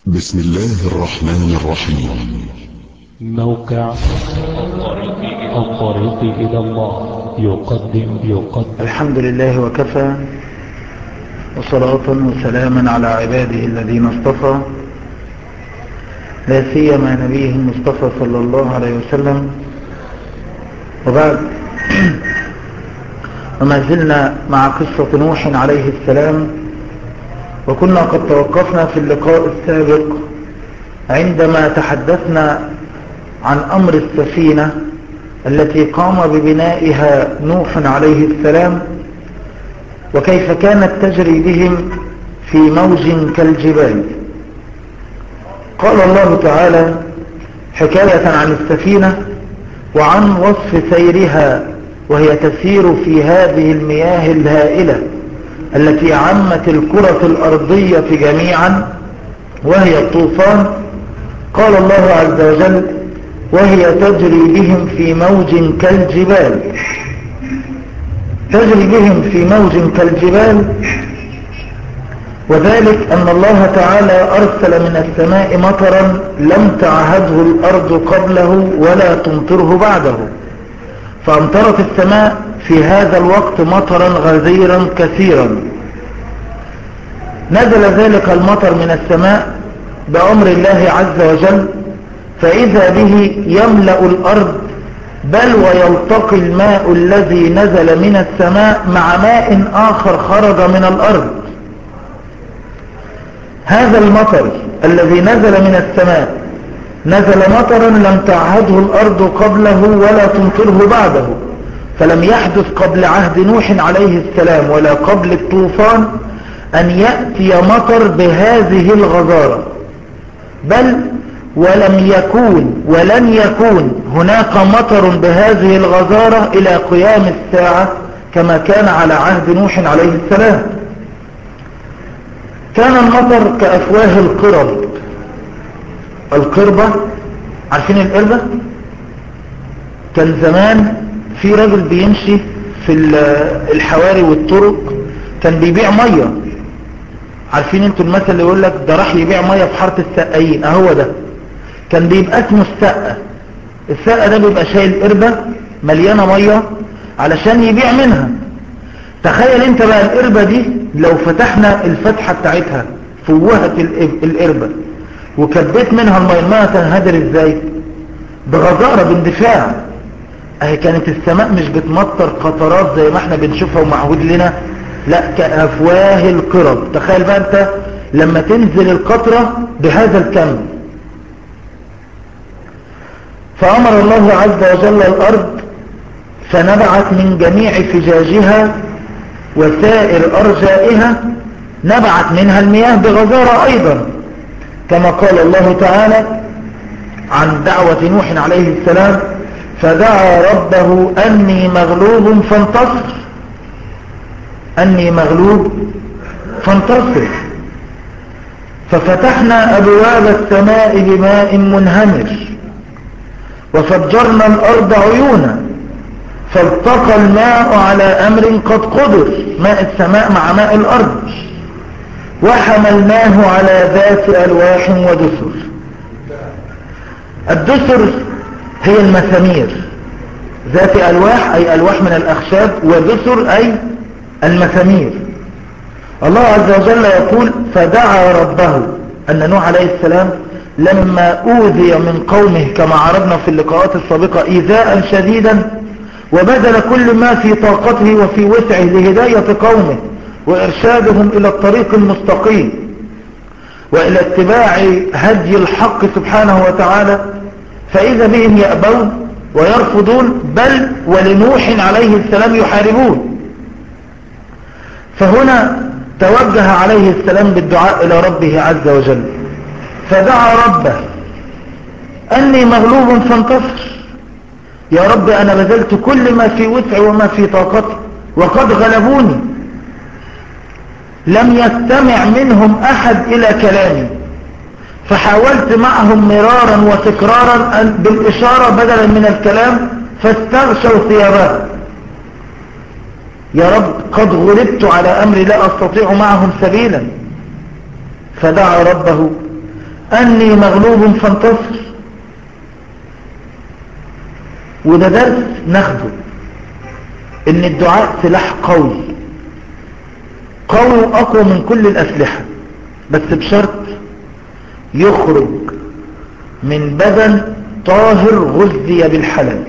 بسم الله الرحمن الرحيم موقع الطريق إلى الله يقدم يقدم الحمد لله وكفى وصلاة وسلاما على عباده الذين اصطفى لا سيما نبيه المصطفى صلى الله عليه وسلم وبعد وما زلنا مع قصة نوح عليه السلام وكنا قد توقفنا في اللقاء السابق عندما تحدثنا عن أمر السفينة التي قام ببنائها نوح عليه السلام وكيف كانت تجري بهم في موج كالجبال قال الله تعالى حكاية عن السفينة وعن وصف سيرها وهي تسير في هذه المياه الهائلة التي عمت الكرة الأرضية جميعا وهي الطوفان قال الله عز وجل وهي تجري بهم في موج كالجبال تجري بهم في موج كالجبال وذلك أن الله تعالى أرسل من السماء مطرا لم تعهده الأرض قبله ولا تمطره بعده فأمطرت السماء في هذا الوقت مطرا غزيرا كثيرا نزل ذلك المطر من السماء بأمر الله عز وجل فإذا به يملأ الأرض بل ويلتقي الماء الذي نزل من السماء مع ماء آخر خرج من الأرض هذا المطر الذي نزل من السماء نزل مطرا لم تعهده الأرض قبله ولا تمطره بعده فلم يحدث قبل عهد نوح عليه السلام ولا قبل الطوفان أن يأتي مطر بهذه الغزارة بل ولم يكون ولن يكون هناك مطر بهذه الغزارة إلى قيام الساعة كما كان على عهد نوح عليه السلام كان المطر كأفواه القرب القربة عارفين القربة كان زمان في راجل بيمشي في الحواري والطرق كان بيبيع مية عارفين انتوا المثل اللي يقول لك ده راح يبيع مية في حارة السقايين اهو ده كان بيبقى اسمه السقة السقة ده بيبقى شايل قربة مليانة مية علشان يبيع منها تخيل انت بقى القربة دي لو فتحنا الفتحة بتاعتها فوهت القربة وكبيت منها المية المية تنهدر ازاي بغزارة باندفاع اهي كانت السماء مش بتمطر قطرات زي ما احنا بنشوفها ومعهود لنا لا كأفواه القرب تخيل بقى انت لما تنزل القطرة بهذا الكم فأمر الله عز وجل الأرض فنبعت من جميع فجاجها وسائر أرجائها نبعت منها المياه بغزارة أيضا كما قال الله تعالى عن دعوة نوح عليه السلام فدعا ربه أني مغلوب فانتصر أني مغلوب فانتصر ففتحنا أبواب السماء بماء منهمر وفجرنا الأرض عيونا فالتقى الماء على أمر قد قدر ماء السماء مع ماء الأرض وحملناه على ذات ألواح ودسر الدسر هي المسامير ذات ألواح أي ألواح من الأخشاب ودسر أي المسامير الله عز وجل يقول فدعا ربه أن نوح عليه السلام لما أوذي من قومه كما عرضنا في اللقاءات السابقة إيذاء شديدا وبذل كل ما في طاقته وفي وسعه لهداية قومه وإرشادهم إلى الطريق المستقيم وإلى اتباع هدي الحق سبحانه وتعالى فإذا بهم يأبون ويرفضون بل ولنوح عليه السلام يحاربون فهنا توجه عليه السلام بالدعاء إلى ربه عز وجل فدعا ربه أني مغلوب فانتصر يا رب أنا بذلت كل ما في وسعي وما في طاقتي وقد غلبوني لم يستمع منهم أحد إلى كلامي فحاولت معهم مرارا وتكرارا بالإشارة بدلا من الكلام فاستغشوا ثيابهم يا رب قد غلبت على أمر لا أستطيع معهم سبيلا فدعا ربه أني مغلوب فانتصر وده درس ناخده ان الدعاء سلاح قوي قوي واقوى من كل الاسلحة بس بشرط يخرج من بدن طاهر غذي بالحلال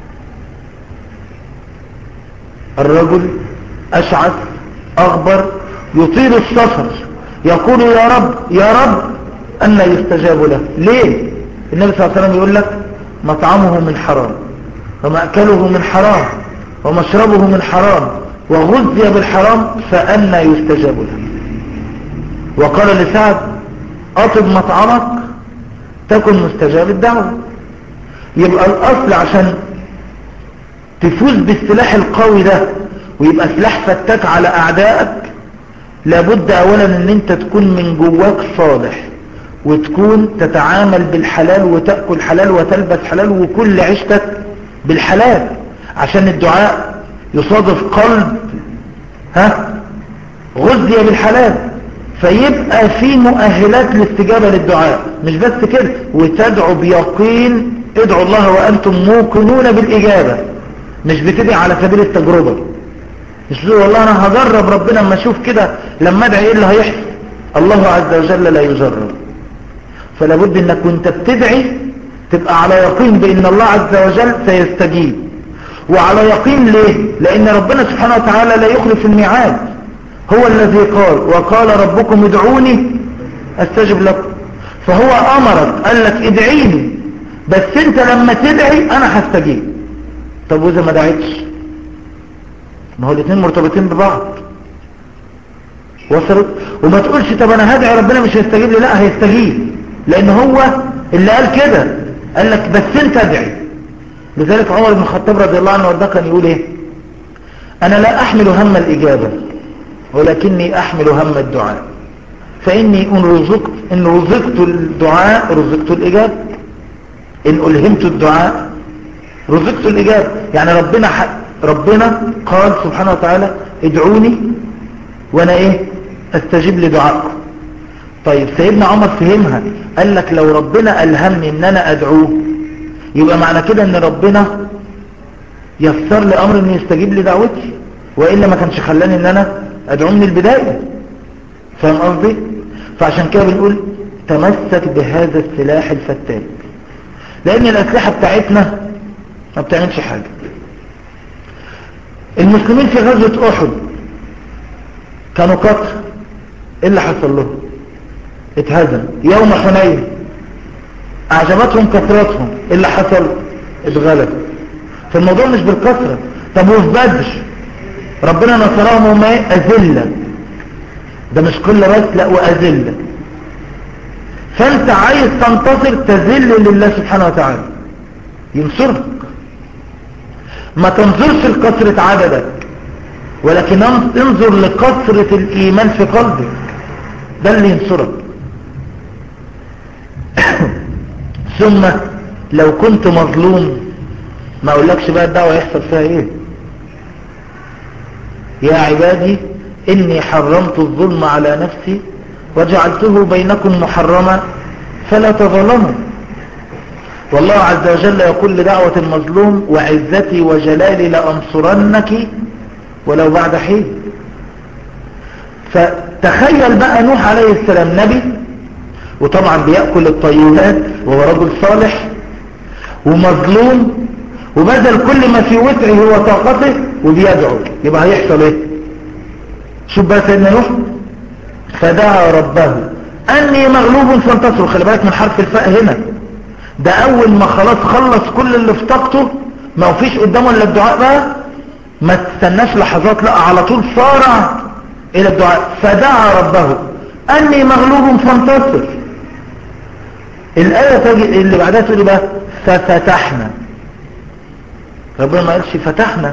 الرجل اشعث اغبر يطيل السفر يقول يا رب يا رب أن يستجاب له ليه النبي صلى الله عليه وسلم يقول لك مطعمه من حرام ومأكله من حرام ومشربه من حرام وغذي بالحرام فأنا يستجاب له وقال لسعد أطب مطعمك تكن مستجاب الدعوة يبقى الأصل عشان تفوز بالسلاح القوي ده ويبقى سلاح فتاك على أعدائك لابد أولا ان انت تكون من جواك صالح وتكون تتعامل بالحلال وتأكل حلال وتلبس حلال وكل عيشتك بالحلال عشان الدعاء يصادف قلب ها غذي بالحلال فيبقى في مؤهلات الاستجابة للدعاء مش بس كده وتدعو بيقين ادعوا الله وأنتم موقنون بالإجابة مش بتدعي على سبيل التجربة مش تقول والله أنا هجرب ربنا اما أشوف كده لما أدعي إيه اللي هيحصل الله عز وجل لا يجرب فلا بد انك وانت بتدعي تبقى على يقين بان الله عز وجل سيستجيب وعلى يقين ليه لان ربنا سبحانه وتعالى لا يخلف الميعاد هو الذي قال وقال ربكم ادعوني استجب لكم فهو امرك قال لك ادعيني بس انت لما تدعي انا هستجيب طب واذا ما دعيتش ما هو الاثنين مرتبطين ببعض وصلت وما تقولش طب انا هدعي ربنا مش هيستجيب لي لا هيستجيب لان هو اللي قال كده قال لك بس انت ادعي لذلك عمر بن الخطاب رضي الله عنه وارضاه كان يقول ايه انا لا احمل هم الاجابة ولكني احمل هم الدعاء فاني ان رزقت ان رزقت الدعاء رزقت الاجابة ان الهمت الدعاء رزقت الاجابة يعني ربنا حق ربنا قال سبحانه وتعالى ادعوني وانا ايه استجيب لدعائكم طيب سيدنا عمر فهمها قال لك لو ربنا ألهمني ان انا ادعوه يبقى معنى كده ان ربنا يسر لي امر ان يستجيب لي دعوتي وإلا ما كانش خلاني ان انا ادعوه من البداية فاهم قصدي فعشان كده بنقول تمسك بهذا السلاح الفتاك لان الاسلحة بتاعتنا ما بتعملش حاجة المسلمين في غزوة احد كانوا قتل ايه اللي حصل لهم اتهزم يوم حنين اعجبتهم كثرتهم ايه اللي حصل اتغلب فالموضوع مش بالكثرة طب وفي بدر ربنا نصرهم وما اذلة ده مش كل بس لا واذلة فانت عايز تنتصر تذل لله سبحانه وتعالى ينصرك ما تنظرش لكثرة عددك ولكن انظر لكثرة الايمان في قلبك ده اللي ينصرك ثم لو كنت مظلوم ما اقولكش بقى الدعوة يحصل فيها ايه يا عبادي اني حرمت الظلم على نفسي وجعلته بينكم محرما فلا تظلموا والله عز وجل يقول لدعوة المظلوم وعزتي وجلالي لأنصرنك ولو بعد حين فتخيل بقى نوح عليه السلام نبي وطبعا بيأكل الطيبات وهو رجل صالح ومظلوم وبذل كل ما في وسعه هو طاقته وبيدعو يبقى هيحصل ايه شوف بقى سيدنا نوح فدعا ربه اني مغلوب فانتصر خلي بالك من حرف الفاء هنا ده اول ما خلاص خلص كل اللي في طاقته ما فيش قدامه الا الدعاء بقى ما تستناش لحظات لا على طول صارع الى الدعاء فدعا ربه اني مغلوب فانتصر الآية تجي اللي بعدها تقول بقى ففتحنا ربنا ما قالش فتحنا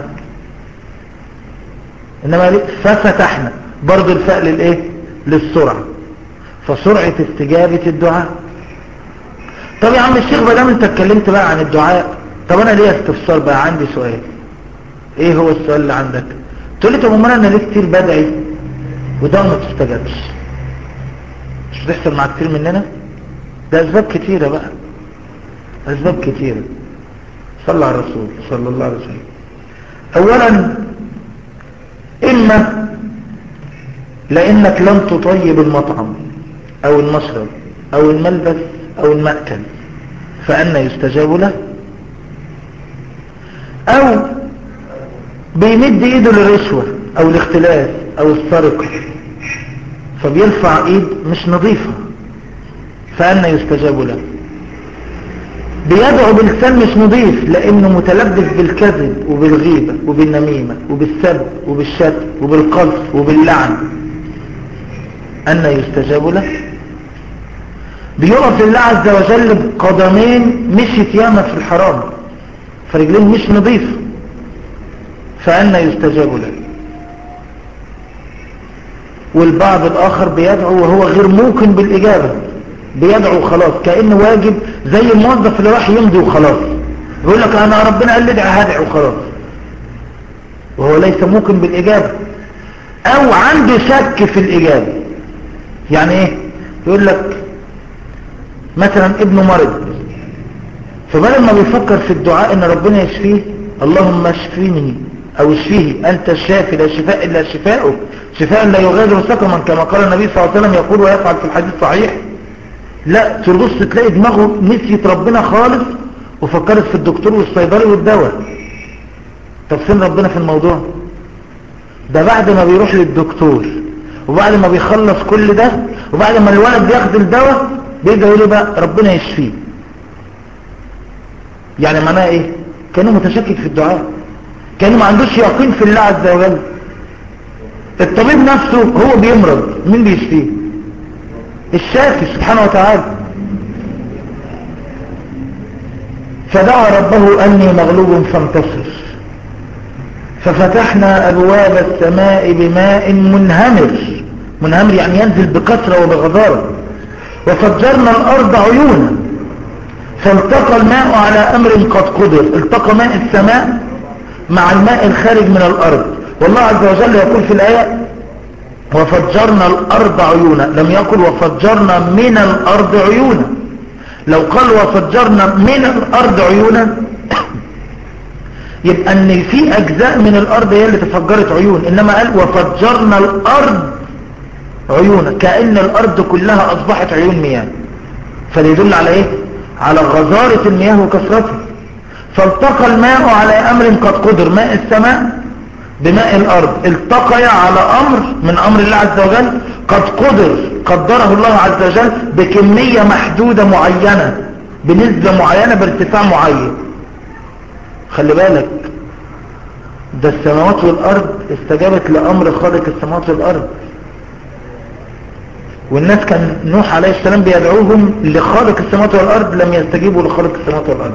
انما قال ففتحنا برضو الفاء للايه للسرعة فسرعة استجابة الدعاء طب يا عم الشيخ بدام انت اتكلمت بقى عن الدعاء طب انا ليه استفسار بقى عندي سؤال ايه هو السؤال اللي عندك تقول لي طب امال انا ليه كتير بدعي وده ما تستجابش مش بتحصل مع كتير مننا ده اسباب كتيرة بقى اسباب كتيرة صلى على الرسول صلى الله عليه وسلم اولا اما لانك لم تطيب المطعم او المشرب او الملبس او المأكل فأنا يستجاب له او بيمد ايده للرشوة او الاختلاس او السرقة فبيرفع ايد مش نظيفة فأنا يستجاب له بيدعو بلسان مش نظيف لانه متلبس بالكذب وبالغيبة وبالنميمة وبالسب وبالشتم وبالقذف وباللعن أن يستجاب له بيقف لله عز وجل بقدمين مشيت ياما في الحرام فرجلين مش نظيفة فأنا يستجاب له والبعض الآخر بيدعو وهو غير موقن بالإجابة بيدعو خلاص كأنه واجب زي الموظف اللي راح يمضي وخلاص يقول لك أنا ربنا قال لي ادعي هدعي وخلاص وهو ليس موقن بالإجابة أو عنده شك في الإجابة يعني إيه يقول لك مثلا ابنه مرض فبدل ما بيفكر في الدعاء ان ربنا يشفيه اللهم اشفيني او اشفيه انت الشافي لا شفاء الا شفاؤك شفاء لا يغادر سقما كما قال النبي صلى الله عليه وسلم يقول ويفعل في الحديث صحيح لا تبص تلاقي دماغه نسيت ربنا خالص وفكرت في الدكتور والصيدلي والدواء طب فين ربنا في الموضوع ده بعد ما بيروح للدكتور وبعد ما بيخلص كل ده وبعد ما الولد بياخد الدواء بيرجع يقول بقى ربنا يشفيه يعني معناها ايه كانه متشكك في الدعاء كانه ما عندوش يقين في الله عز وجل الطبيب نفسه هو بيمرض مين بيشفيه الشافي سبحانه وتعالى فدعا ربه أني مغلوب فانتصر ففتحنا أبواب السماء بماء منهمر منهمر يعني ينزل بكثرة وبغزارة وفجرنا الأرض عيونا فالتقى الماء على أمر قد قدر التقى ماء السماء مع الماء الخارج من الأرض والله عز وجل يقول في الآية وفجرنا الأرض عيونا لم يقل وفجرنا من الأرض عيونا لو قال وفجرنا من الأرض عيونا يبقى ان في اجزاء من الارض هي اللي تفجرت عيون انما قال وفجرنا الارض عيونا كأن الارض كلها اصبحت عيون مياه فده يدل على ايه على غزارة المياه وكثرتها فالتقى الماء على امر قد قدر ماء السماء بماء الارض التقيا على امر من امر الله عز وجل قد قدر قدره الله عز وجل بكمية محدودة معينة بنسبة معينة بارتفاع معين خلي بالك ده السماوات والارض استجابت لامر خالق السماوات والارض والناس كان نوح عليه السلام بيدعوهم لخالق السماوات والارض لم يستجيبوا لخالق السماوات والارض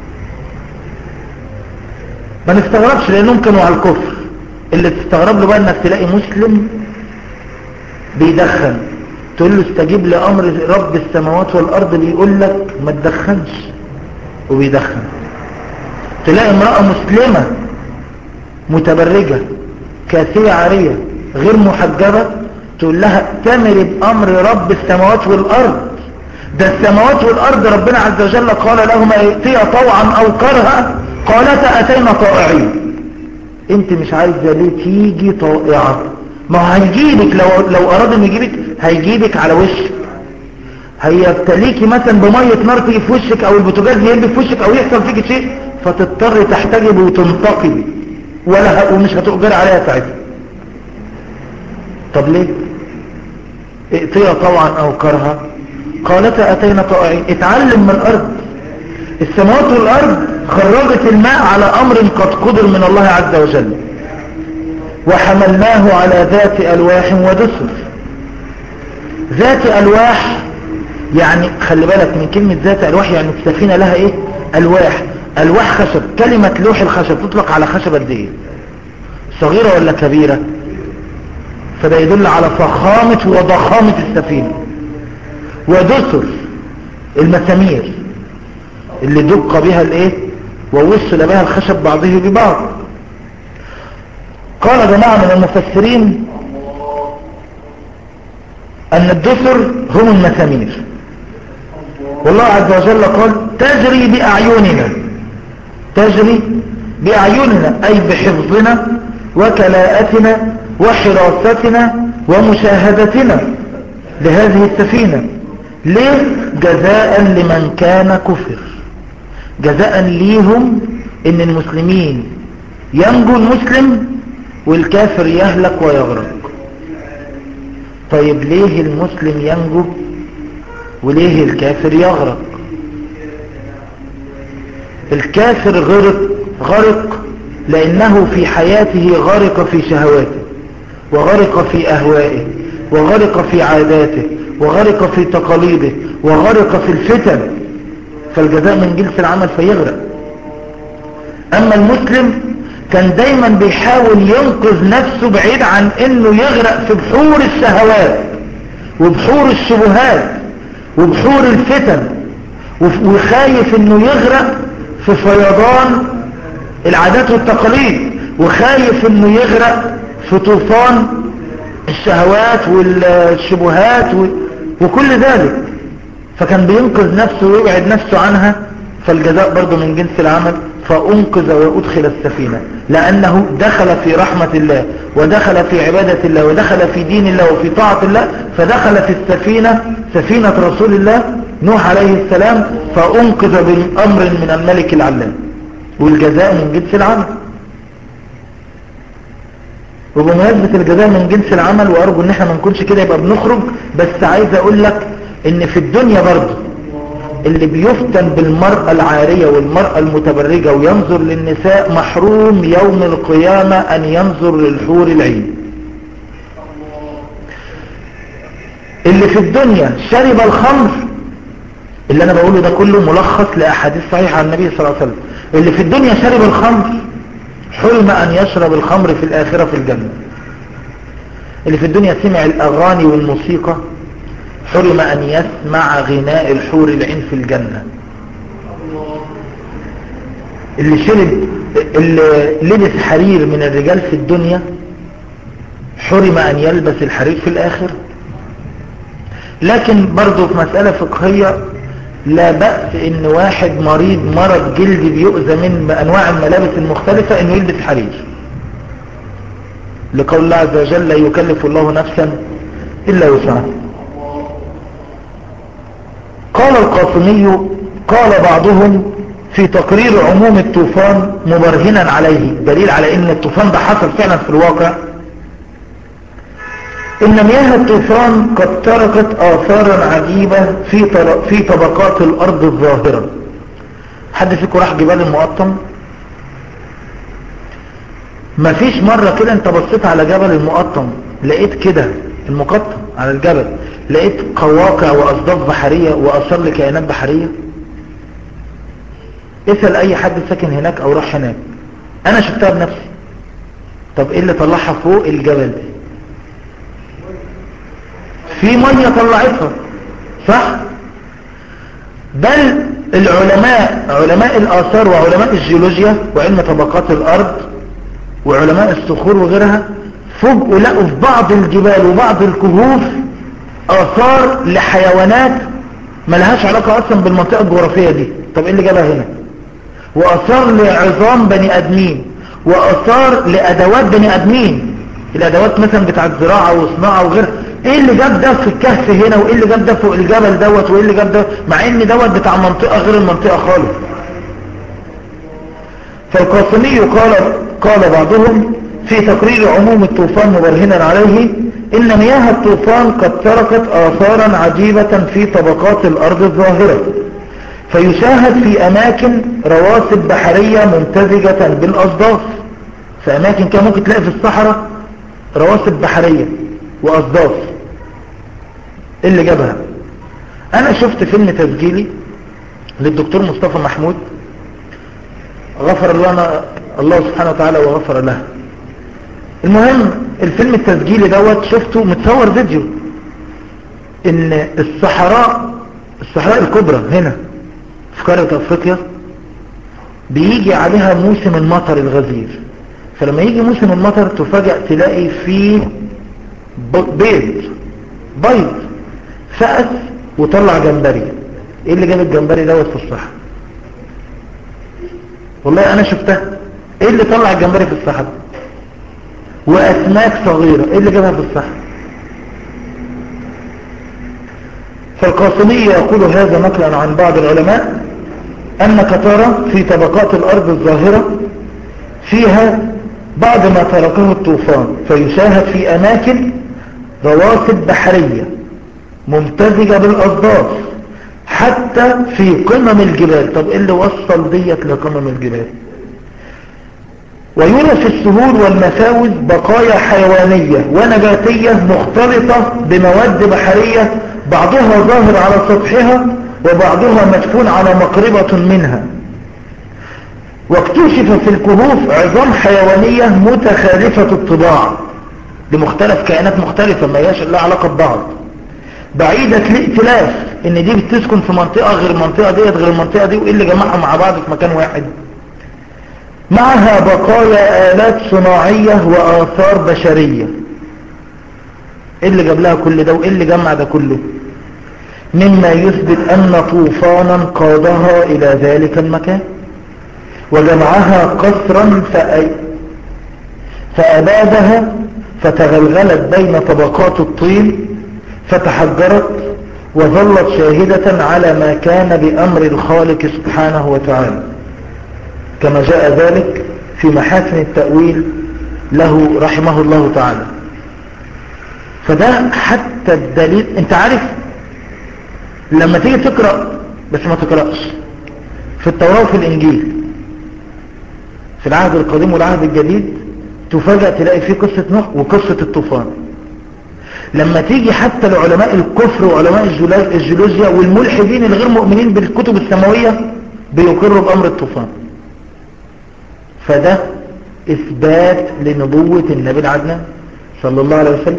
ما نستغربش لانهم كانوا على الكفر اللي تستغرب له بقى انك تلاقي مسلم بيدخن تقول له استجيب لامر رب السماوات والارض بيقول لك ما تدخنش وبيدخن تلاقي امرأة مسلمة متبرجة كاسية عارية غير محجبة تقول لها اتمري بامر رب السماوات والارض ده السماوات والارض ربنا عز وجل قال لهما ائتيا طوعا او كرها قالتا اتينا طائعين انت مش عايزة ليه تيجي طائعة ما هو هيجيبك لو, لو اراد انه يجيبك هيجيبك على وشك هيبتليكي مثلا بمية نار تيجي في وشك او البوتاجاز يلبي في وشك او يحصل فيك شيء فتضطر تحتجب وتنتقبي ولا ه... ومش هتؤجر عليها ساعتها طب ليه ائتيا طوعا او كرها قالتا اتينا طائعين اتعلم من الارض السماوات والارض خرجت الماء على امر قد قدر من الله عز وجل وحملناه على ذات الواح ودسر ذات الواح يعني خلي بالك من كلمة ذات الواح يعني السفينة لها ايه الواح الواح خشب كلمة لوح الخشب تطلق على خشبة قد ايه صغيرة ولا كبيرة فده يدل على فخامة وضخامة السفينة ودسر المسامير اللي دق بها الايه ووصل بها الخشب بعضه ببعض قال جماعة من المفسرين ان الدسر هم المسامير والله عز وجل قال تجري بأعيننا تجري بأعيننا أي بحفظنا وكلاءتنا وحراستنا ومشاهدتنا لهذه السفينة ليه جزاء لمن كان كفر جزاء ليهم ان المسلمين ينجو المسلم والكافر يهلك ويغرق طيب ليه المسلم ينجو وليه الكافر يغرق الكافر غرق غرق لانه في حياته غرق في شهواته وغرق في اهوائه وغرق في عاداته وغرق في تقاليده وغرق في الفتن فالجزاء من جنس العمل فيغرق اما المسلم كان دايما بيحاول ينقذ نفسه بعيد عن انه يغرق في بحور الشهوات وبحور الشبهات وبحور الفتن وخايف انه يغرق في فيضان العادات والتقاليد وخايف انه يغرق في طوفان الشهوات والشبهات وكل ذلك فكان بينقذ نفسه ويبعد نفسه عنها فالجزاء برضه من جنس العمل فأنقذ وأدخل السفينة لأنه دخل في رحمة الله ودخل في عبادة الله ودخل في دين الله وفي طاعة الله فدخل في السفينة سفينة رسول الله نوح عليه السلام فأنقذ بأمر من الملك العلام والجزاء من جنس العمل وبمناسبة الجزاء من جنس العمل وأرجو ان احنا ما نكونش كده يبقى بنخرج بس عايز اقول لك ان في الدنيا برضه اللي بيفتن بالمرأة العارية والمرأة المتبرجة وينظر للنساء محروم يوم القيامة ان ينظر للحور العين اللي في الدنيا شرب الخمر اللي انا بقوله ده كله ملخص لاحاديث صحيحة عن النبي صلى الله عليه وسلم اللي في الدنيا شرب الخمر حلم ان يشرب الخمر في الاخرة في الجنة اللي في الدنيا سمع الاغاني والموسيقى حرم أن يسمع غناء الحور العين في الجنة اللي شرب اللي لبس حرير من الرجال في الدنيا حرم أن يلبس الحرير في الآخر لكن برضو في مسألة فقهية لا بأس ان واحد مريض مرض جلدي بيؤذى من انواع الملابس المختلفة انه يلبس حرير لقول الله عز وجل لا يكلف الله نفسا الا وسعها قال القاسمي قال بعضهم في تقرير عموم الطوفان مبرهنا عليه دليل على ان الطوفان ده حصل فعلا في الواقع ان مياه الطوفان قد تركت اثارا عجيبة في, في طبقات الارض الظاهرة حد فيكم راح جبال المقطم مفيش مرة كده انت بصيت على جبل المقطم لقيت كده المقطم على الجبل لقيت قواقع واصداف بحرية واثار لكائنات بحرية اسأل اي حد ساكن هناك او راح هناك انا شفتها بنفسي طب ايه اللي طلعها فوق الجبل دي في مية طلعتها صح بل العلماء علماء الآثار وعلماء الجيولوجيا وعلم طبقات الأرض وعلماء الصخور وغيرها فوجئوا لقوا في بعض الجبال وبعض الكهوف آثار لحيوانات ملهاش علاقة أصلا بالمنطقة الجغرافية دي طب ايه اللي جابها هنا وآثار لعظام بني آدمين وآثار لأدوات بني آدمين الأدوات مثلا بتاعت زراعة وصناعة وغيرها ايه اللي جاب ده في الكهف هنا وايه اللي جاب ده فوق الجبل دوت وايه اللي جاب ده مع ان دوت بتاع منطقة غير المنطقة خالص فالقاسمي قال قال بعضهم في تقرير عموم الطوفان مبرهنا عليه ان مياه الطوفان قد تركت اثارا عجيبة في طبقات الارض الظاهرة فيشاهد في اماكن رواسب بحرية ممتزجة بالاصداف في اماكن كان ممكن تلاقي في الصحراء رواسب بحرية واصداف إيه اللي جابها انا شفت فيلم تسجيلي للدكتور مصطفى محمود غفر الله الله سبحانه وتعالى وغفر له المهم الفيلم التسجيلي دوت شفته متصور فيديو ان الصحراء الصحراء الكبرى هنا في قارة افريقيا بيجي عليها موسم المطر الغزير فلما يجي موسم المطر تفاجأ تلاقي فيه بيض بيض فأس وطلع جمبري ايه اللي جاب الجمبري دوت في الصحراء والله انا شفتها ايه اللي طلع الجمبري في الصحراء واسماك صغيرة ايه اللي جابها في الصحراء فالقاسمي يقول هذا نقلا عن بعض العلماء أنك ترى في طبقات الأرض الظاهرة فيها بعد ما تركه الطوفان فيشاهد في أماكن رواسب بحرية ممتزجة بالأصداف حتى في قمم الجبال طب إيه اللي وصل ديت لقمم الجبال ويرى في السهول والمساوز بقايا حيوانية ونباتية مختلطة بمواد بحرية بعضها ظاهر على سطحها وبعضها مدفون على مقربة منها واكتشف في الكهوف عظام حيوانية متخالفة الطباع لمختلف كائنات مختلفة ما هياش لها علاقة ببعض بعيدة الائتلاف ان دي بتسكن في منطقة غير المنطقة ديت غير المنطقة دي وايه اللي جمعها مع بعض في مكان واحد معها بقايا آلات صناعية وآثار بشرية ايه اللي جاب لها كل ده وايه اللي جمع ده كله مما يثبت ان طوفانا قادها الى ذلك المكان وجمعها قصرا فأي فأبادها فتغلغلت بين طبقات الطين فتحجرت وظلت شاهدة على ما كان بأمر الخالق سبحانه وتعالى كما جاء ذلك في محاسن التأويل له رحمه الله تعالى فده حتى الدليل انت عارف لما تيجي تقرأ بس ما تقرأش في التوراة وفي الإنجيل في العهد القديم والعهد الجديد تفاجأ تلاقي فيه قصة نوح وقصة الطوفان لما تيجي حتى لعلماء الكفر وعلماء الجيولوجيا والملحدين الغير مؤمنين بالكتب السماوية بيقروا بأمر الطوفان فده إثبات لنبوة النبي العدنان صلى الله عليه وسلم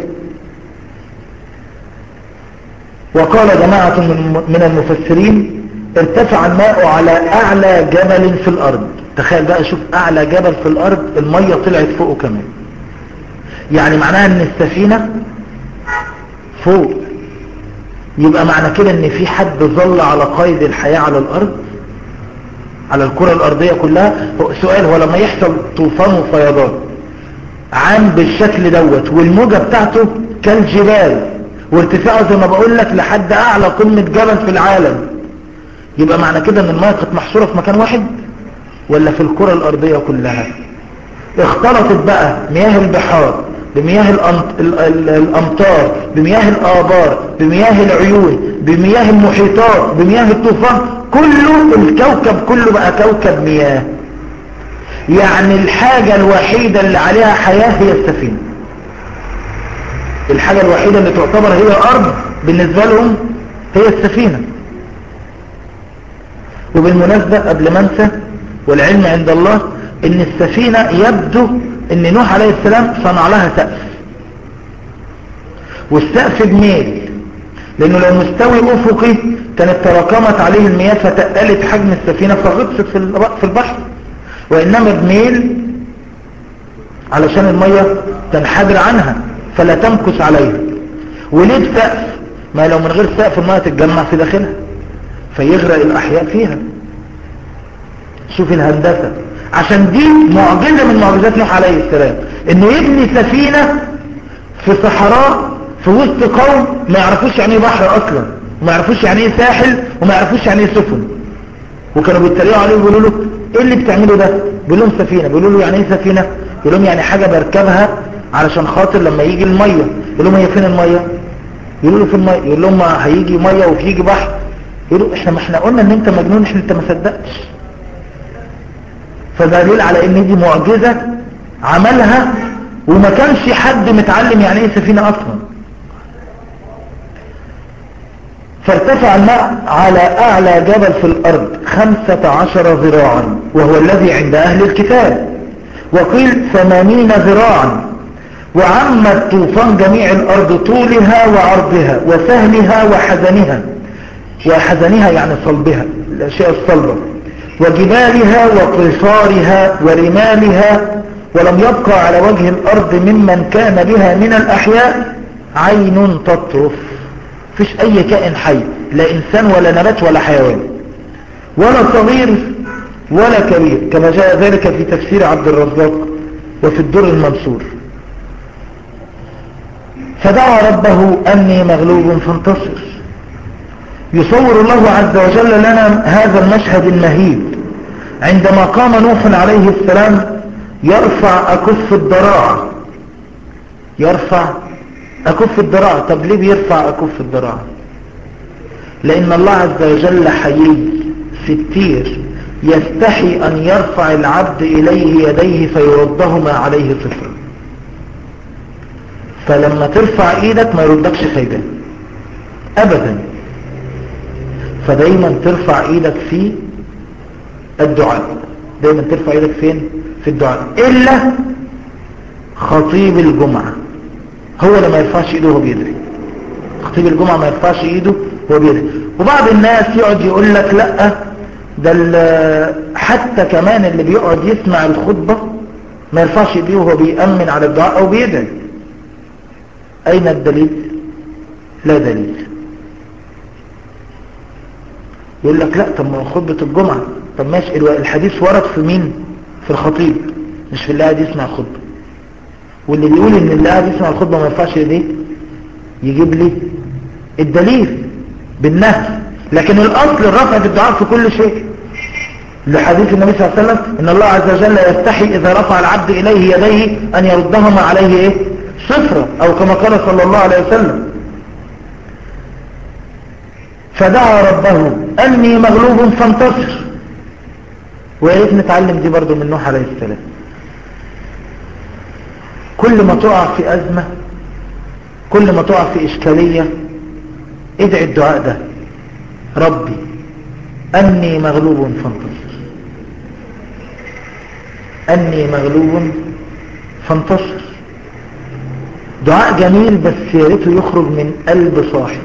وقال جماعة من المفسرين ارتفع الماء على أعلى جبل في الأرض تخيل بقى شوف أعلى جبل في الأرض المية طلعت فوقه كمان يعني معناها أن السفينة فوق يبقى معنى كده أن في حد ظل على قيد الحياة على الأرض على الكرة الأرضية كلها سؤال هو لما يحصل طوفان وفيضان عام بالشكل دوت والموجة بتاعته كالجبال وارتفاعه زي ما بقول لك لحد أعلى قمة جبل في العالم يبقى معنى كده ان المياه كانت محصورة في مكان واحد ولا في الكرة الأرضية كلها اختلطت بقى مياه البحار بمياه الأمطار بمياه الآبار بمياه العيون بمياه المحيطات بمياه الطوفان كله الكوكب كله بقى كوكب مياه يعني الحاجة الوحيدة اللي عليها حياة هي السفينة الحاجة الوحيدة اللي تعتبر هي أرض بالنسبة لهم هي السفينة وبالمناسبة قبل ما انسى والعلم عند الله ان السفينة يبدو ان نوح عليه السلام صنع لها سقف والسقف بميل لانه لو مستوي افقي كانت تراكمت عليه المياه فتقلت حجم السفينة فغطست في البحر وانما بميل علشان المية تنحدر عنها فلا تمكس عليها وليه بسقف ما لو من غير سقف المية تتجمع في داخلها فيغرق الأحياء فيها شوف الهندسة عشان دي معجزة من معجزات نوح عليه السلام انه يبني سفينة في صحراء في وسط قوم ما يعرفوش يعني ايه بحر اصلا وما يعرفوش يعني ايه ساحل وما يعرفوش يعني ايه سفن وكانوا بيتريقوا عليه ويقولوا له ايه اللي بتعمله ده بيقول لهم سفينة بيقولوا له يعني ايه سفينة بيقول لهم يعني حاجة بركبها علشان خاطر لما يجي المية يقول لهم هي فين المية يقولوا له في المية يقول لهم هيجي مية وهيجي بحر يقولوا احنا ما احنا قلنا ان انت مجنون احنا انت ما صدقتش فدليل على ان دي معجزة عملها وما كانش حد متعلم يعني ايه سفينة اصلا فارتفع الماء على اعلى جبل في الارض خمسة عشر ذراعا وهو الذي عند اهل الكتاب وقيل ثمانين ذراعا وعم الطوفان جميع الارض طولها وعرضها وسهلها وحزنها وحزنها يعني صلبها الأشياء الصلبة وجبالها وقصارها ورمالها ولم يبقى على وجه الأرض ممن كان بها من الأحياء عين تطرف فيش أي كائن حي لا إنسان ولا نبات ولا حيوان ولا صغير ولا كبير كما جاء ذلك في تفسير عبد الرزاق وفي الدر المنصور فدعا ربه أني مغلوب فانتصر يصور الله عز وجل لنا هذا المشهد المهيب عندما قام نوح عليه السلام يرفع أكف الضراع يرفع أكف الضراع طب ليه بيرفع أكف الضراع لأن الله عز وجل حيي ستير يستحي أن يرفع العبد إليه يديه فيردهما عليه صفر فلما ترفع ايدك ما يردكش خيبان ابدا فدايما ترفع ايدك في الدعاء دايما ترفع ايدك فين في الدعاء الا خطيب الجمعة هو اللي ما يرفعش ايده وهو بيدعي خطيب الجمعة ما يرفعش ايده وهو بيدعي وبعض الناس يقعد يقول لك لا ده حتى كمان اللي بيقعد يسمع الخطبة ما يرفعش ايديه وهو بيأمن على الدعاء او بيدعي اين الدليل لا دليل يقول لك لا طب ما خطبة الجمعة طب ماشي الحديث ورد في مين في الخطيب مش في اللي قاعد يسمع الخطبة واللي بيقول ان اللي قاعد يسمع الخطبة ما ينفعش ايديه يجيب لي الدليل بالنهي لكن الاصل الرفع بالدعاء في كل شيء لحديث النبي صلى الله عليه وسلم ان الله عز وجل يستحي اذا رفع العبد اليه يديه ان يردهما عليه ايه صفرة او كما قال صلى الله عليه وسلم فدعا ربه اني مغلوب فانتصر وياريت نتعلم دي برضو من نوح عليه السلام كل ما تقع في ازمة كل ما تقع في اشكالية ادعي الدعاء ده ربي اني مغلوب فانتصر اني مغلوب فانتصر دعاء جميل بس يا ريته يخرج من قلب صاحب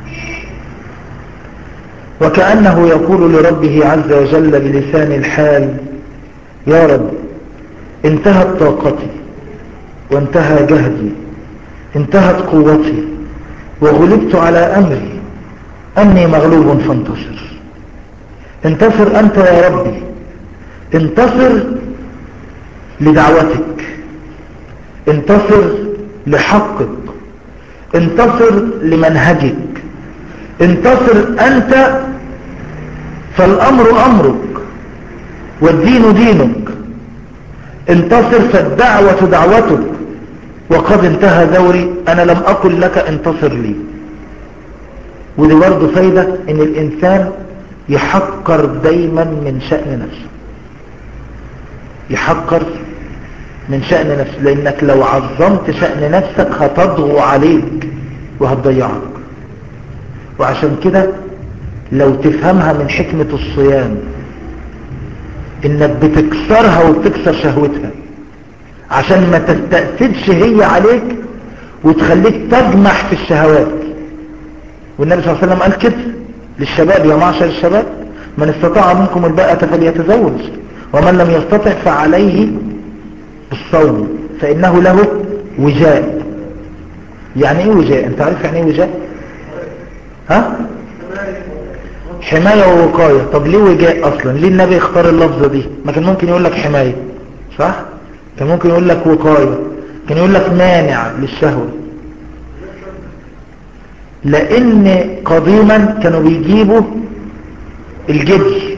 وكأنه يقول لربه عز وجل بلسان الحال يا رب انتهت طاقتي وانتهى جهدي انتهت قوتي وغلبت على أمري أني مغلوب فانتصر انتصر أنت يا ربي انتصر لدعوتك انتصر لحقك انتصر لمنهجك انتصر أنت فالأمر أمرك والدين دينك انتصر فالدعوة دعوتك وقد انتهى دوري أنا لم أقل لك انتصر لي ودي برضه فايدة ان الإنسان يحقر دايما من شأن نفسه يحقر من شأن نفسه لأنك لو عظمت شأن نفسك هتضغو عليك وهتضيعك وعشان كده لو تفهمها من حكمة الصيام انك بتكسرها وبتكسر شهوتها عشان ما تستأسدش هي عليك وتخليك تجمح في الشهوات والنبي صلى الله عليه وسلم قال كده للشباب يا معشر الشباب من استطاع منكم الباءة فليتزوج ومن لم يستطع فعليه الصوم فإنه له وجاء يعني ايه وجاء انت عارف يعني ايه وجاء ها حماية ووقاية طب ليه وجاء اصلا ليه النبي اختار اللفظة دي ما كان ممكن يقول لك حماية صح كان ممكن يقول لك وقاية كان يقول لك مانع للشهوة لان قديما كانوا بيجيبوا الجدي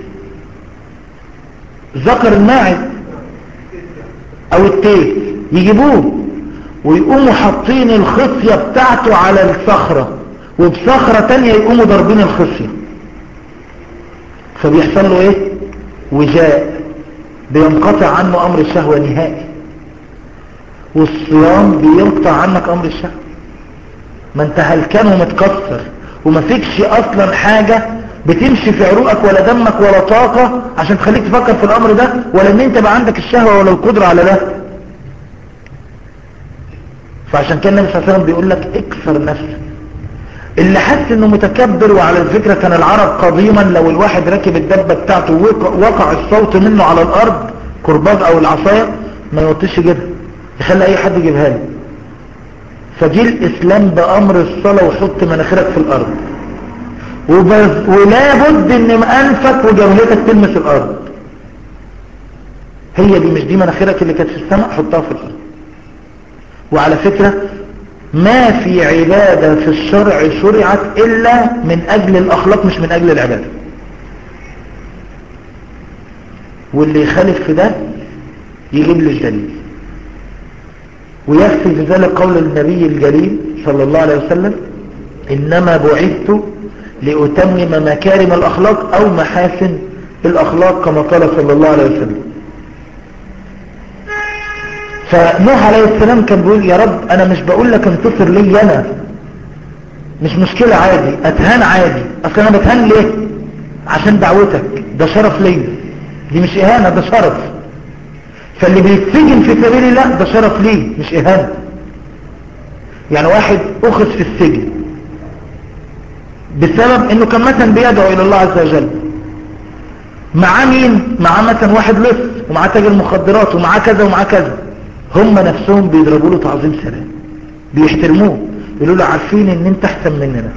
ذكر الماعز او التيس يجيبوه ويقوموا حاطين الخصية بتاعته على الصخرة وبصخرة تانية يقوموا ضاربين الخصية فبيحصل له ايه وجاء بينقطع عنه امر الشهوة نهائي والصيام بينقطع عنك امر الشهوة ما انت هلكان ومتكسر وما فيكش اصلا حاجة بتمشي في عروقك ولا دمك ولا طاقة عشان تخليك تفكر في الامر ده ولا ان انت بقى عندك الشهوة ولا القدرة على ده فعشان كان النبي صلى الله عليه وسلم بيقول لك اكسر نفسك اللي حس انه متكبر وعلى الفكرة كان العرب قديما لو الواحد راكب الدبة بتاعته وقع الصوت منه على الارض كرباج او العصاية ما يوطيش يجيبها يخلي اي حد يجيبها له فجي الاسلام بامر الصلاة وحط مناخيرك في الارض وبز... ولا بد ان انفك وجبهتك تلمس الارض هي دي مش دي مناخيرك اللي كانت في السماء حطها في الارض وعلى فكرة ما في عبادة في الشرع شرعت الا من اجل الاخلاق مش من اجل العبادة واللي يخالف في ده يجيب لي الدليل ويكفي في ذلك قول النبي الجليل صلى الله عليه وسلم إنما بعثت لأتمم مكارم الأخلاق أو محاسن الأخلاق كما قال صلى الله عليه وسلم فنوح عليه السلام كان بيقول يا رب أنا مش بقول لك انتصر لي أنا مش مشكلة عادي أتهان عادي أصل أنا بتهان ليه عشان دعوتك ده شرف لي دي مش إهانة ده شرف فاللي بيتسجن في سبيل الله ده شرف ليه مش إهانة يعني واحد أخذ في السجن بسبب انه كان مثلا بيدعو الى الله عز وجل معاه مين معاه مثلا واحد لص ومعاه تاجر مخدرات ومعاه كذا ومعاه كذا هم نفسهم بيضربوا له تعظيم سلام بيحترموه يقولوا له عارفين ان انت احسن مننا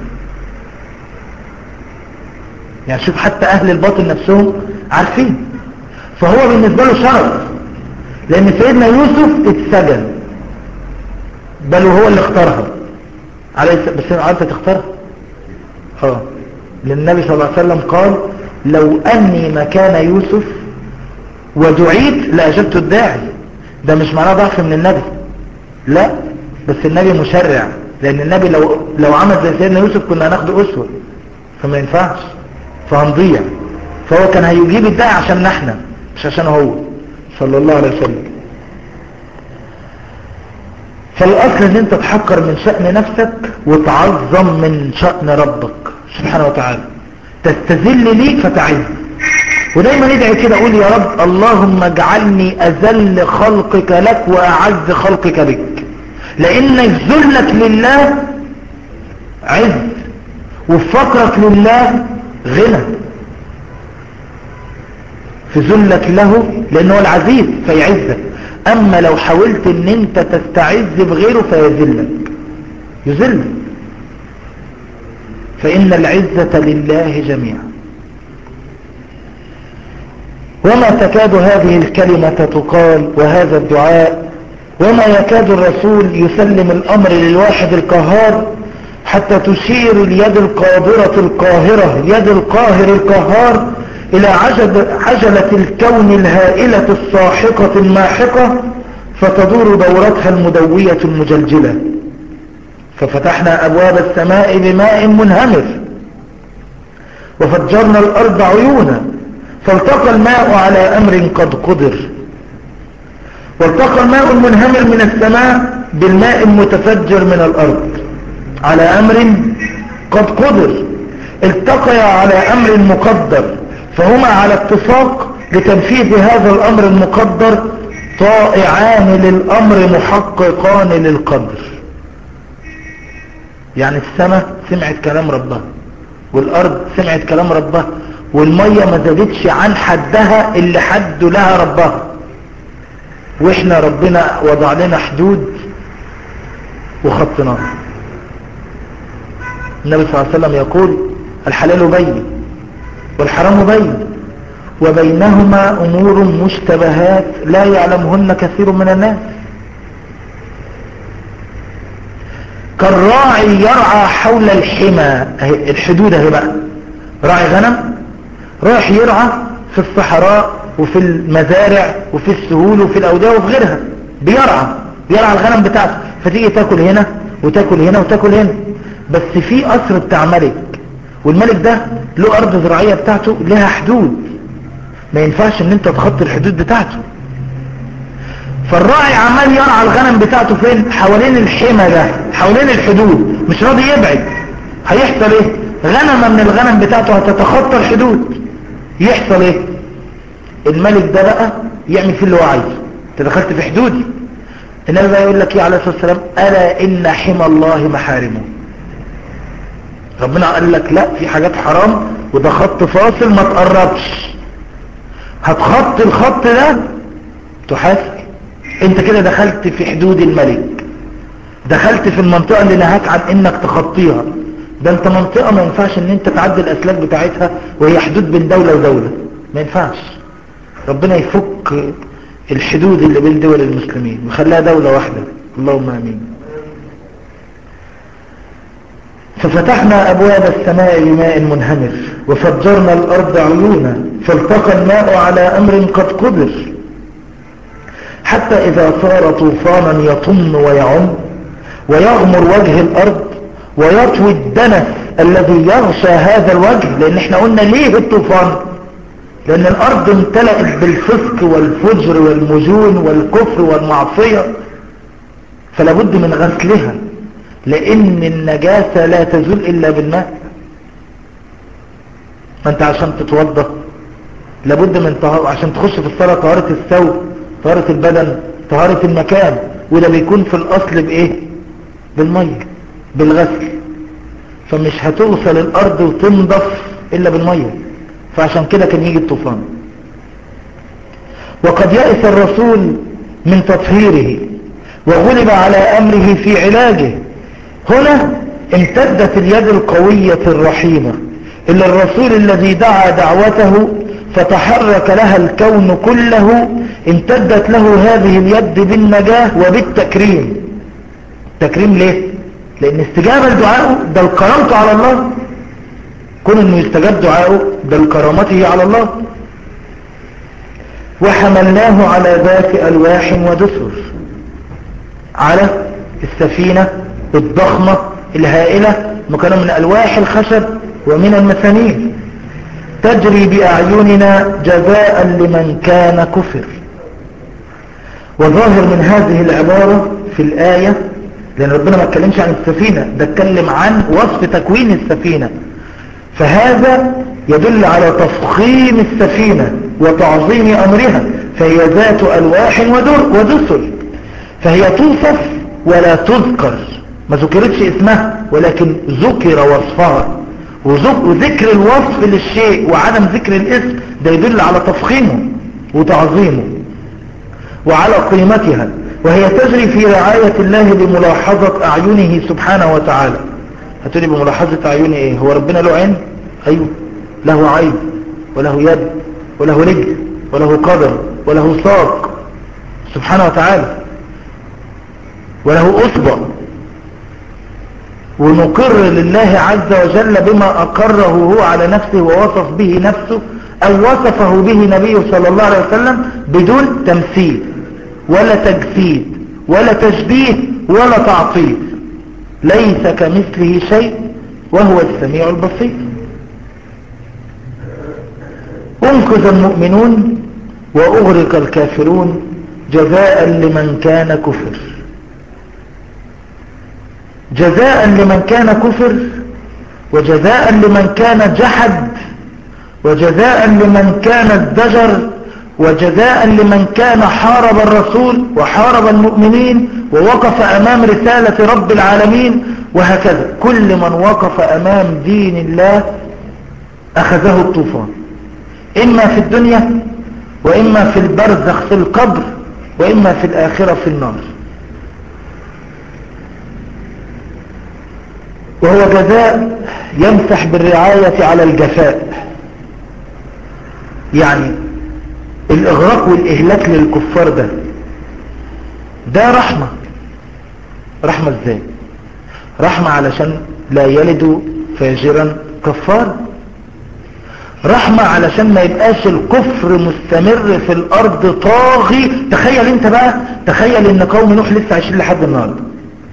يعني شوف حتى اهل الباطل نفسهم عارفين فهو بالنسبة له شرف لان سيدنا يوسف اتسجن بل وهو اللي اختارها عليه الس- بس انت تختارها اه لأن النبي صلى الله عليه وسلم قال لو أني مكان يوسف ودعيت لأجبت الداعي ده مش معناه ضعف من النبي لا بس النبي مشرع لأن النبي لو لو عمل زي سيدنا يوسف كنا هناخده أسوة فما ينفعش فهنضيع فهو كان هيجيب الداعي عشان احنا مش عشان هو صلى الله عليه وسلم فالأصل ان انت تحقر من شأن نفسك وتعظم من شأن ربك سبحانه وتعالى تستذل ليك فتعز ودايما ندعي كده اقول يا رب اللهم اجعلني اذل خلقك لك واعز خلقك بك لان ذلك لله عز وفقرك لله غنى في ذلك له لانه هو العزيز فيعزك اما لو حاولت ان انت تستعز بغيره فيذلك يذلك فان العزة لله جميعا وما تكاد هذه الكلمة تقال وهذا الدعاء وما يكاد الرسول يسلم الامر للواحد القهار حتى تشير اليد القادرة القاهرة يد القاهر القهار الى عجل عجلة الكون الهائلة الساحقة الماحقة فتدور دورتها المدوية المجلجلة ففتحنا ابواب السماء بماء منهمر وفجرنا الارض عيونا فالتقى الماء على امر قد قدر والتقى الماء المنهمر من السماء بالماء المتفجر من الارض على امر قد قدر التقيا على امر مقدر فهما على اتفاق لتنفيذ هذا الامر المقدر طائعان للامر محققان للقدر يعني السماء سمعت كلام ربها والارض سمعت كلام ربها والمية ما زادتش عن حدها اللي حد لها ربها واحنا ربنا وضع لنا حدود وخطناها النبي صلى الله عليه وسلم يقول الحلال بين والحرام بين وبينهما امور مشتبهات لا يعلمهن كثير من الناس كالراعي يرعى حول الحمى أهي الحدود اهي بقى راعي غنم رايح يرعى في الصحراء وفي المزارع وفي السهول وفي الاودية وفي غيرها بيرعى بيرعى الغنم بتاعته فتيجي تاكل هنا وتاكل هنا وتاكل هنا بس في قصر بتاع ملك والملك ده له ارض زراعية بتاعته لها حدود ما ينفعش ان انت تخطي الحدود بتاعته فالراعي عمال يرعى الغنم بتاعته فين حوالين الحمى ده حوالين الحدود مش راضي يبعد هيحصل ايه غنمة من الغنم بتاعته هتتخطى الحدود يحصل ايه الملك ده بقى يعمل فيه اللي هو عايزه انت دخلت في حدودي النبي بقى يقول لك ايه عليه الصلاه والسلام الا ان حمى الله محارمه ربنا قال لك لا في حاجات حرام وده خط فاصل ما تقربش هتخطي الخط ده تحاسب انت كده دخلت في حدود الملك دخلت في المنطقة اللي نهاك عن انك تخطيها ده انت منطقة ما ينفعش ان انت تعدي الاسلاك بتاعتها وهي حدود بين دولة ودولة ما ينفعش ربنا يفك الحدود اللي بين دول المسلمين ويخليها دولة واحدة اللهم امين ففتحنا ابواب السماء بماء منهمر وفجرنا الارض عيونا فالتقى الماء على امر قد قدر حتى اذا صار طوفانا يطم ويعم ويغمر وجه الارض ويطوي الدنس الذي يغشى هذا الوجه لان احنا قلنا ليه الطوفان لان الارض امتلأت بالفسق والفجر والمجون والكفر والمعصية فلابد من غسلها لان النجاسة لا تزول الا بالماء ما انت عشان تتوضى لابد من طهارة عشان تخش في الصلاة طهارة الثوب طهارة البدن طهارة المكان وده بيكون في الاصل بايه بالمية بالغسل فمش هتغسل الارض وتنضف الا بالمية فعشان كده كان يجي الطوفان وقد يأس الرسول من تطهيره وغلب على امره في علاجه هنا امتدت اليد القوية الرحيمة إلا الرسول الذي دعا دعوته فتحرك لها الكون كله امتدت له هذه اليد بالنجاة وبالتكريم تكريم ليه لان استجابة لدعائه ده الكرامته على الله كون انه يستجاب دعائه ده الكرامته على الله وحملناه على ذات الواح ودسر على السفينة الضخمة الهائلة مكانة من الواح الخشب ومن المسانين تجري بأعيننا جزاء لمن كان كفر وظاهر من هذه العبارة في الآية لأن ربنا ما اتكلمش عن السفينة ده اتكلم عن وصف تكوين السفينة فهذا يدل على تفخيم السفينة وتعظيم أمرها فهي ذات ألواح ودر ودسر فهي توصف ولا تذكر ما ذكرتش اسمها ولكن ذكر وصفها وذكر الوصف للشيء وعدم ذكر الاسم ده يدل على تفخيمه وتعظيمه وعلى قيمتها وهي تجري في رعاية الله بملاحظة أعينه سبحانه وتعالى هتقولي بملاحظة أعينه إيه هو ربنا له عين أيوه له عين وله يد وله رجل وله قدم وله ساق سبحانه وتعالى وله أصبع ونقر لله عز وجل بما أقره هو على نفسه ووصف به نفسه أو وصفه به نبيه صلى الله عليه وسلم بدون تمثيل ولا تجسيد ولا تشبيه ولا تعطيل ليس كمثله شيء وهو السميع البصير انقذ المؤمنون وأغرق الكافرون جزاء لمن كان كفر جزاء لمن كان كفر وجزاء لمن كان جحد وجزاء لمن كان ازدجر وجزاء لمن كان حارب الرسول وحارب المؤمنين ووقف أمام رسالة رب العالمين وهكذا كل من وقف أمام دين الله أخذه الطوفان إما في الدنيا وإما في البرزخ في القبر وإما في الآخرة في النار وهو جزاء يمسح بالرعاية على الجفاء يعني الإغراق والإهلاك للكفار ده ده رحمة رحمة ازاي رحمة علشان لا يلدوا فاجرا كفار رحمة علشان ما يبقاش الكفر مستمر في الارض طاغي تخيل انت بقى تخيل ان قوم نوح لسه عايشين لحد النهارده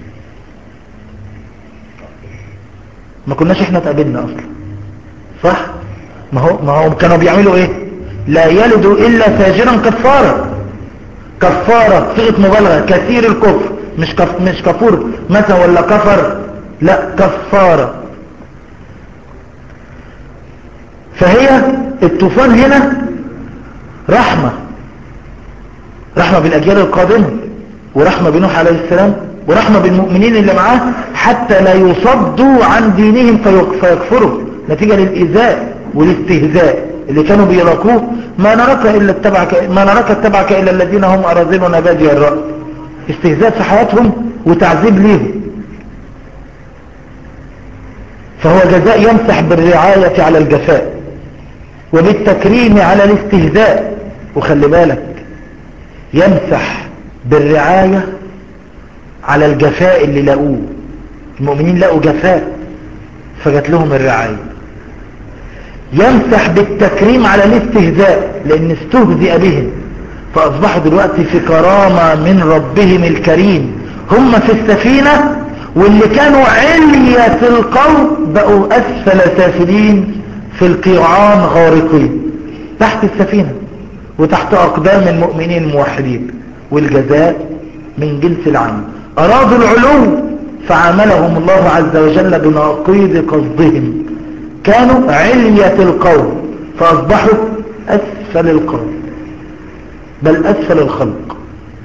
ما كناش احنا اتقابلنا اصلا صح ما هو ما هو كانوا بيعملوا ايه لا يلدوا الا فاجرا كفارا كفارة صيغه مبالغه كثير الكفر مش كف مش كفور مثلا ولا كفر لا كفارة فهي الطوفان هنا رحمة رحمة بالأجيال القادمة ورحمة بنوح عليه السلام ورحمة بالمؤمنين اللي معاه حتى لا يصدوا عن دينهم فيكفروا نتيجة للإيذاء والاستهزاء اللي كانوا بيراكوه ما نراك إلا اتبعك ما نراك اتبعك إلا الذين هم أراذلنا بادي الرأي استهزاء في حياتهم وتعذيب ليهم فهو جزاء يمسح بالرعاية على الجفاء وبالتكريم على الاستهزاء وخلي بالك يمسح بالرعاية على الجفاء اللي لقوه المؤمنين لقوا جفاء فجت لهم الرعاية يمسح بالتكريم على الاستهزاء لان استهزئ بهم فاصبحوا دلوقتي في كرامة من ربهم الكريم هم في السفينة واللي كانوا علية القوم بقوا اسفل سافلين في القيعان غارقين تحت السفينة وتحت اقدام المؤمنين الموحدين والجزاء من جنس العمل ارادوا العلو فعاملهم الله عز وجل بناقيض قصدهم كانوا علية القوم فاصبحوا اسفل القوم بل اسفل الخلق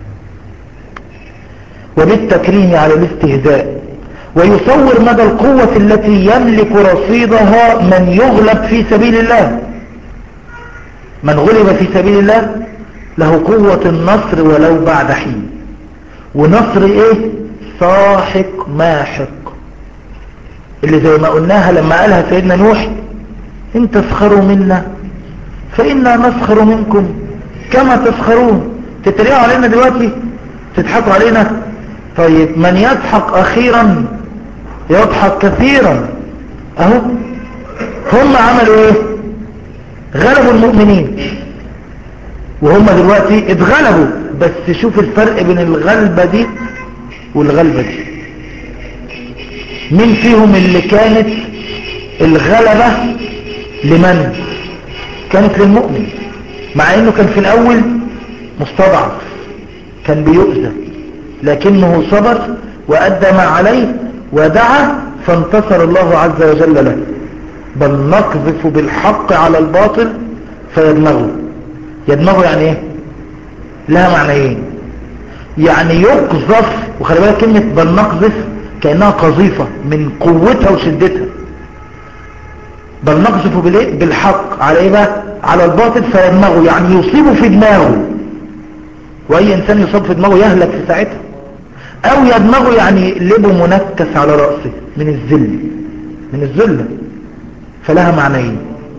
وبالتكريم على الاستهزاء ويصور مدى القوة التي يملك رصيدها من يغلب في سبيل الله من غلب في سبيل الله له قوة النصر ولو بعد حين ونصر ايه ساحق ماحق اللي زي ما قلناها لما قالها سيدنا نوح ان تسخروا منا فإنا نسخر منكم كما تسخرون تتريقوا علينا دلوقتي تضحكوا علينا طيب من يضحك أخيرا يضحك كثيرا اهو هم عملوا ايه غلبوا المؤمنين وهم دلوقتي اتغلبوا بس شوف الفرق بين الغلبة دي والغلبة دي مين فيهم اللي كانت الغلبة لمن كانت للمؤمن مع انه كان في الاول مستضعف كان بيؤذى لكنه صبر وادى ما عليه ودعا فانتصر الله عز وجل له بل نقذف بالحق على الباطل فيدمغه يدمغه يعني ايه لها معنيين يعني يقذف وخلي بالك كلمة بل نقذف كأنها قذيفة من قوتها وشدتها بل نقذف بالايه بالحق على ايه بقى على الباطل فيدمغه يعني يصيبه في دماغه واي انسان يصاب في دماغه يهلك في ساعتها او يدمغه يعني يقلبه منكس على رأسه من الذل من الذلة فلها معنيين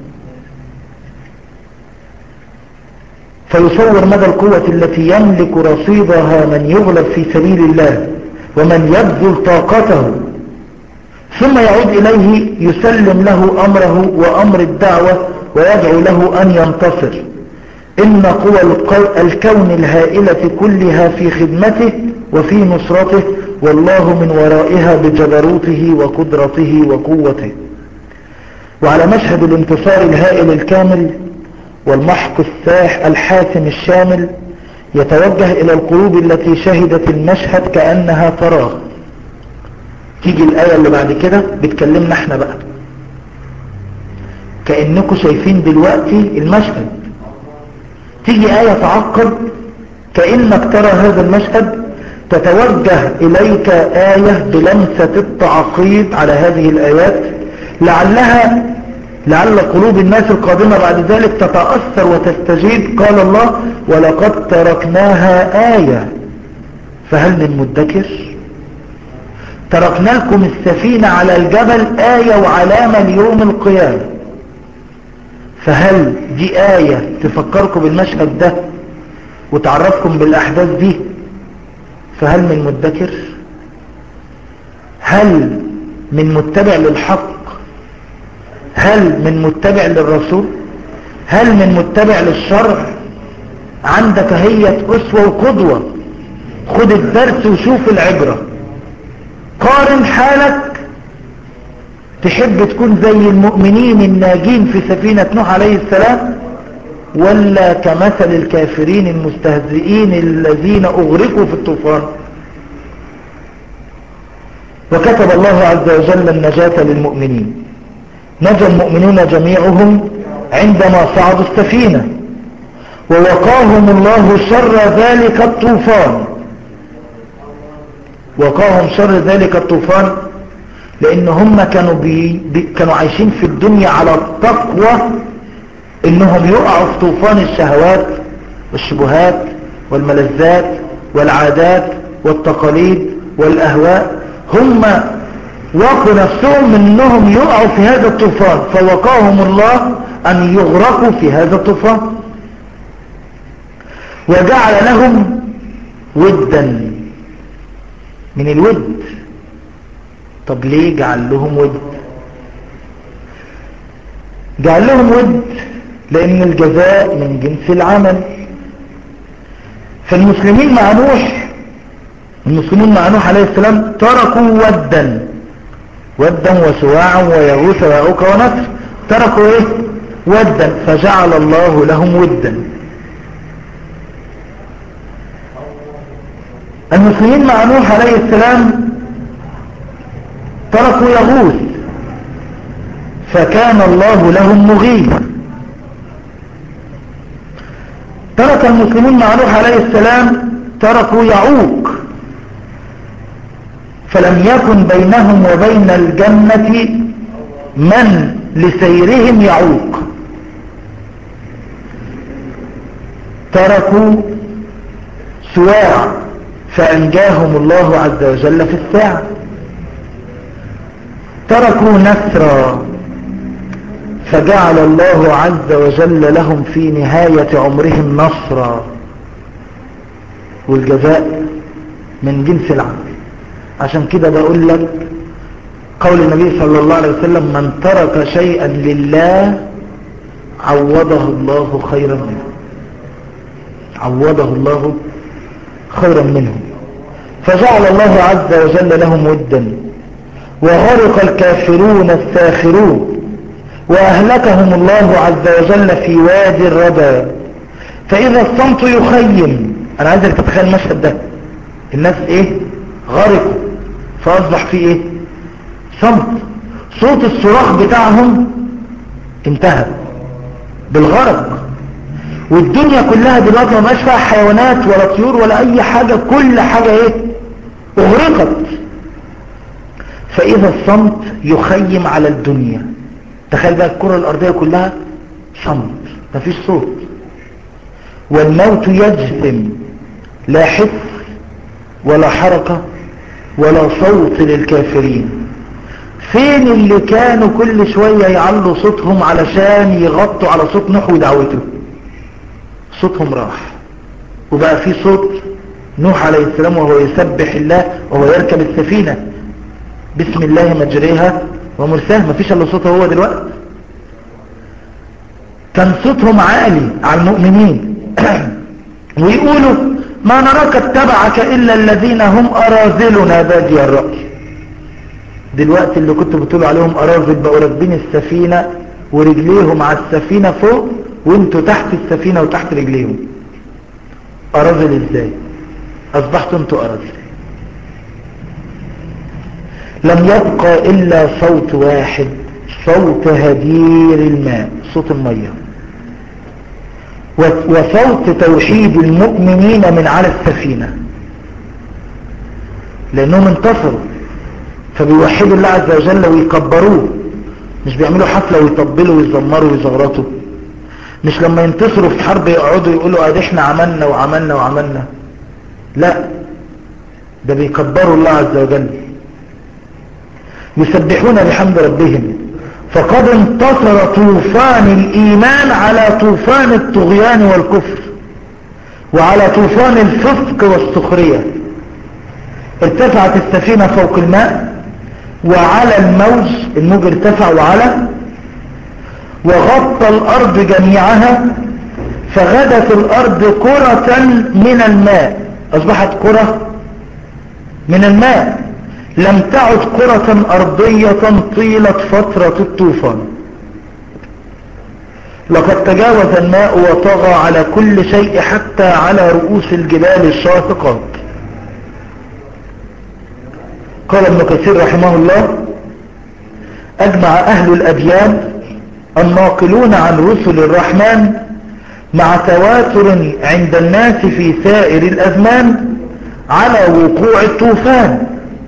فيصور مدى القوة التي يملك رصيدها من يغلب في سبيل الله ومن يبذل طاقته ثم يعود إليه يسلم له أمره وأمر الدعوة ويدعو له أن ينتصر إن قوى الكون الهائلة كلها في خدمته وفي نصرته والله من ورائها بجبروته وقدرته وقوته وعلى مشهد الانتصار الهائل الكامل والمحق الساح الحاسم الشامل يتوجه إلى القلوب التي شهدت المشهد كأنها فراغ تيجي الآية اللي بعد كده بتكلمنا احنا بقى كأنكم شايفين دلوقتي المشهد تيجي آية تعقب كأنك ترى هذا المشهد تتوجه إليك آية بلمسة التعقيد على هذه الآيات لعلها لعل قلوب الناس القادمة بعد ذلك تتأثر وتستجيب قال الله ولقد تركناها آية فهل من مدكر تركنا لكم السفينة على الجبل آية وعلامة ليوم القيامة فهل دي آية تفكركم بالمشهد ده وتعرفكم بالأحداث دي فهل من مدكر هل من متبع للحق هل من متبع للرسول هل من متبع للشرع عندك هي أسوة وقدوة خد الدرس وشوف العبرة قارن حالك تحب تكون زي المؤمنين الناجين في سفينة نوح عليه السلام ولا كمثل الكافرين المستهزئين الذين أغرقوا في الطوفان وكتب الله عز وجل النجاة للمؤمنين نجا المؤمنون جميعهم عندما صعدوا السفينة ووقاهم الله شر ذلك الطوفان وقاهم شر ذلك الطوفان لان هم كانوا بي بي كانوا عايشين في الدنيا على التقوى انهم يقعوا في طوفان الشهوات والشبهات والملذات والعادات والتقاليد والاهواء هم وقوا نفسهم من انهم يقعوا في هذا الطوفان فوقاهم الله ان يغرقوا في هذا الطوفان وجعل لهم ودا من الود طب ليه جعل لهم ود جعل لهم ود لان الجزاء من جنس العمل فالمسلمين مع نوح المسلمين مع نوح عليه السلام تركوا ودا ودا وسواعا ويغوث ويعوق ونصر تركوا ايه ودا فجعل الله لهم ودا المسلمين مع نوح عليه السلام تركوا يغوث فكان الله لهم مغيث ترك المسلمون مع نوح عليه السلام تركوا يعوق فلم يكن بينهم وبين الجنة من لسيرهم يعوق تركوا سواع فأنجاهم الله عز وجل في الساعة تركوا نسرا فجعل الله عز وجل لهم في نهاية عمرهم نصرا والجزاء من جنس العمل عشان كده بقول لك قول النبي صلى الله عليه وسلم من ترك شيئا لله عوضه الله خيرا منه عوضه الله خيرا منه فجعل الله عز وجل لهم ودا وغرق الكافرون الساخرون وأهلكهم الله عز وجل في وادي الردى فإذا الصمت يخيم أنا عايزك تتخيل المشهد ده الناس إيه غرقوا فأصبح في إيه صمت صوت الصراخ بتاعهم انتهى بالغرق والدنيا كلها دلوقتي ما بقاش فيها حيوانات ولا طيور ولا اي حاجة كل حاجة ايه اغرقت فاذا الصمت يخيم على الدنيا تخيل بقى الكرة الارضية كلها صمت مفيش صوت والموت يجثم لا حس ولا حركة ولا صوت للكافرين فين اللي كانوا كل شوية يعلوا صوتهم علشان يغطوا على صوت نوح ودعوته صوتهم راح وبقى في صوت نوح عليه السلام وهو يسبح الله وهو يركب السفينة بسم الله مجريها ومرساها مفيش الا صوته هو دلوقتي كان صوتهم عالي على المؤمنين ويقولوا ما نراك اتبعك الا الذين هم اراذلنا بادي الرأي دلوقتي اللي كنتوا بتقولوا عليهم اراذل بقوا راكبين السفينة ورجليهم على السفينة فوق وانتوا تحت السفينة وتحت رجليهم اراذل ازاي اصبحتوا انتوا اراذل لم يبقى الا صوت واحد صوت هدير الماء صوت المية وصوت توحيد المؤمنين من على السفينة لانهم انتصروا فبيوحدوا الله عز وجل ويكبروه مش بيعملوا حفلة ويطبلوا ويزمروا ويزغرطوا مش لما ينتصروا في حرب يقعدوا يقولوا ادي احنا عملنا وعملنا وعملنا لا ده بيكبروا الله عز وجل يسبحون بحمد ربهم فقد انتصر طوفان الايمان على طوفان الطغيان والكفر وعلى طوفان الفسق والسخرية ارتفعت السفينة فوق الماء وعلى الموج الموج ارتفع وعلى وغطى الارض جميعها فغدت الارض كرة من الماء اصبحت كرة من الماء لم تعد كرة ارضية طيلة فترة الطوفان لقد تجاوز الماء وطغى على كل شيء حتى على رؤوس الجبال الشاهقات قال ابن كثير رحمه الله اجمع اهل الاديان الناقلون عن رسل الرحمن مع تواتر عند الناس في سائر الازمان على وقوع الطوفان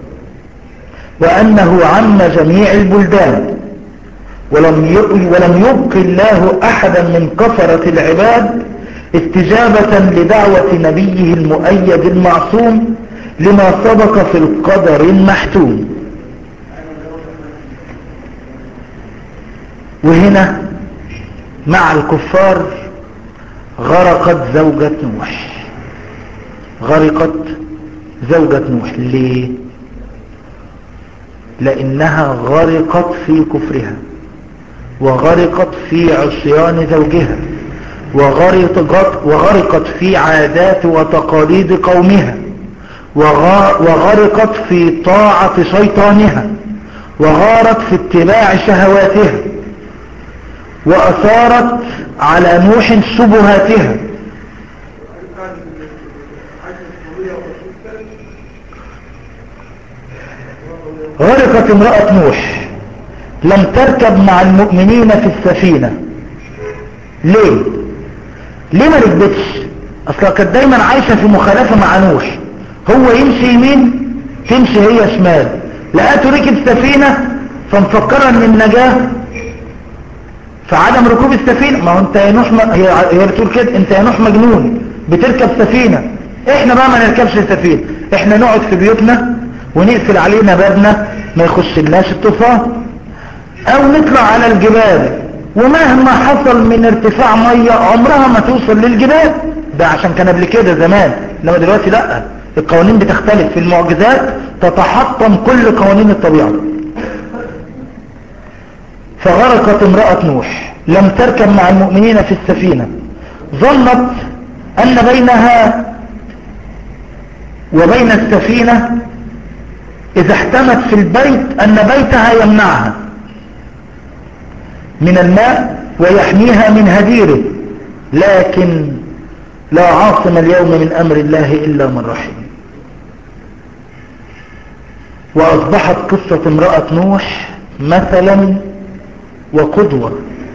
وانه عم جميع البلدان ولم ولم يبق الله احدا من كفرة العباد استجابة لدعوة نبيه المؤيد المعصوم لما سبق في القدر المحتوم وهنا مع الكفار غرقت زوجة نوح غرقت زوجة نوح ليه لانها غرقت في كفرها وغرقت في عصيان زوجها وغرقت, وغرقت في عادات وتقاليد قومها وغرقت في طاعة شيطانها وغارت في اتباع شهواتها وأثارت على نوح شبهاتها غرقت امرأة نوح لم تركب مع المؤمنين في السفينة ليه ليه ما ركبتش اصلا كانت دايما عايشة في مخالفة مع نوح هو يمشي يمين تمشي هي شمال لقاته ركب سفينة فمفكرة ان النجاة في عدم ركوب السفينة ما هو انت يا نوح م... هي هي بتقول كده انت يا نوح مجنون بتركب سفينة احنا بقى ما نركبش السفينة احنا نقعد في بيوتنا ونقفل علينا بابنا ما يخش الناس الطوفان او نطلع على الجبال ومهما حصل من ارتفاع مية عمرها ما توصل للجبال ده عشان كان قبل كده زمان انما دلوقتي لا القوانين بتختلف في المعجزات تتحطم كل قوانين الطبيعة فغرقت امرأة نوح لم تركب مع المؤمنين في السفينة ظنت ان بينها وبين السفينة اذا احتمت في البيت ان بيتها يمنعها من الماء ويحميها من هديره لكن لا عاصم اليوم من امر الله الا من رحم واصبحت قصة امرأة نوح مثلا وقدوة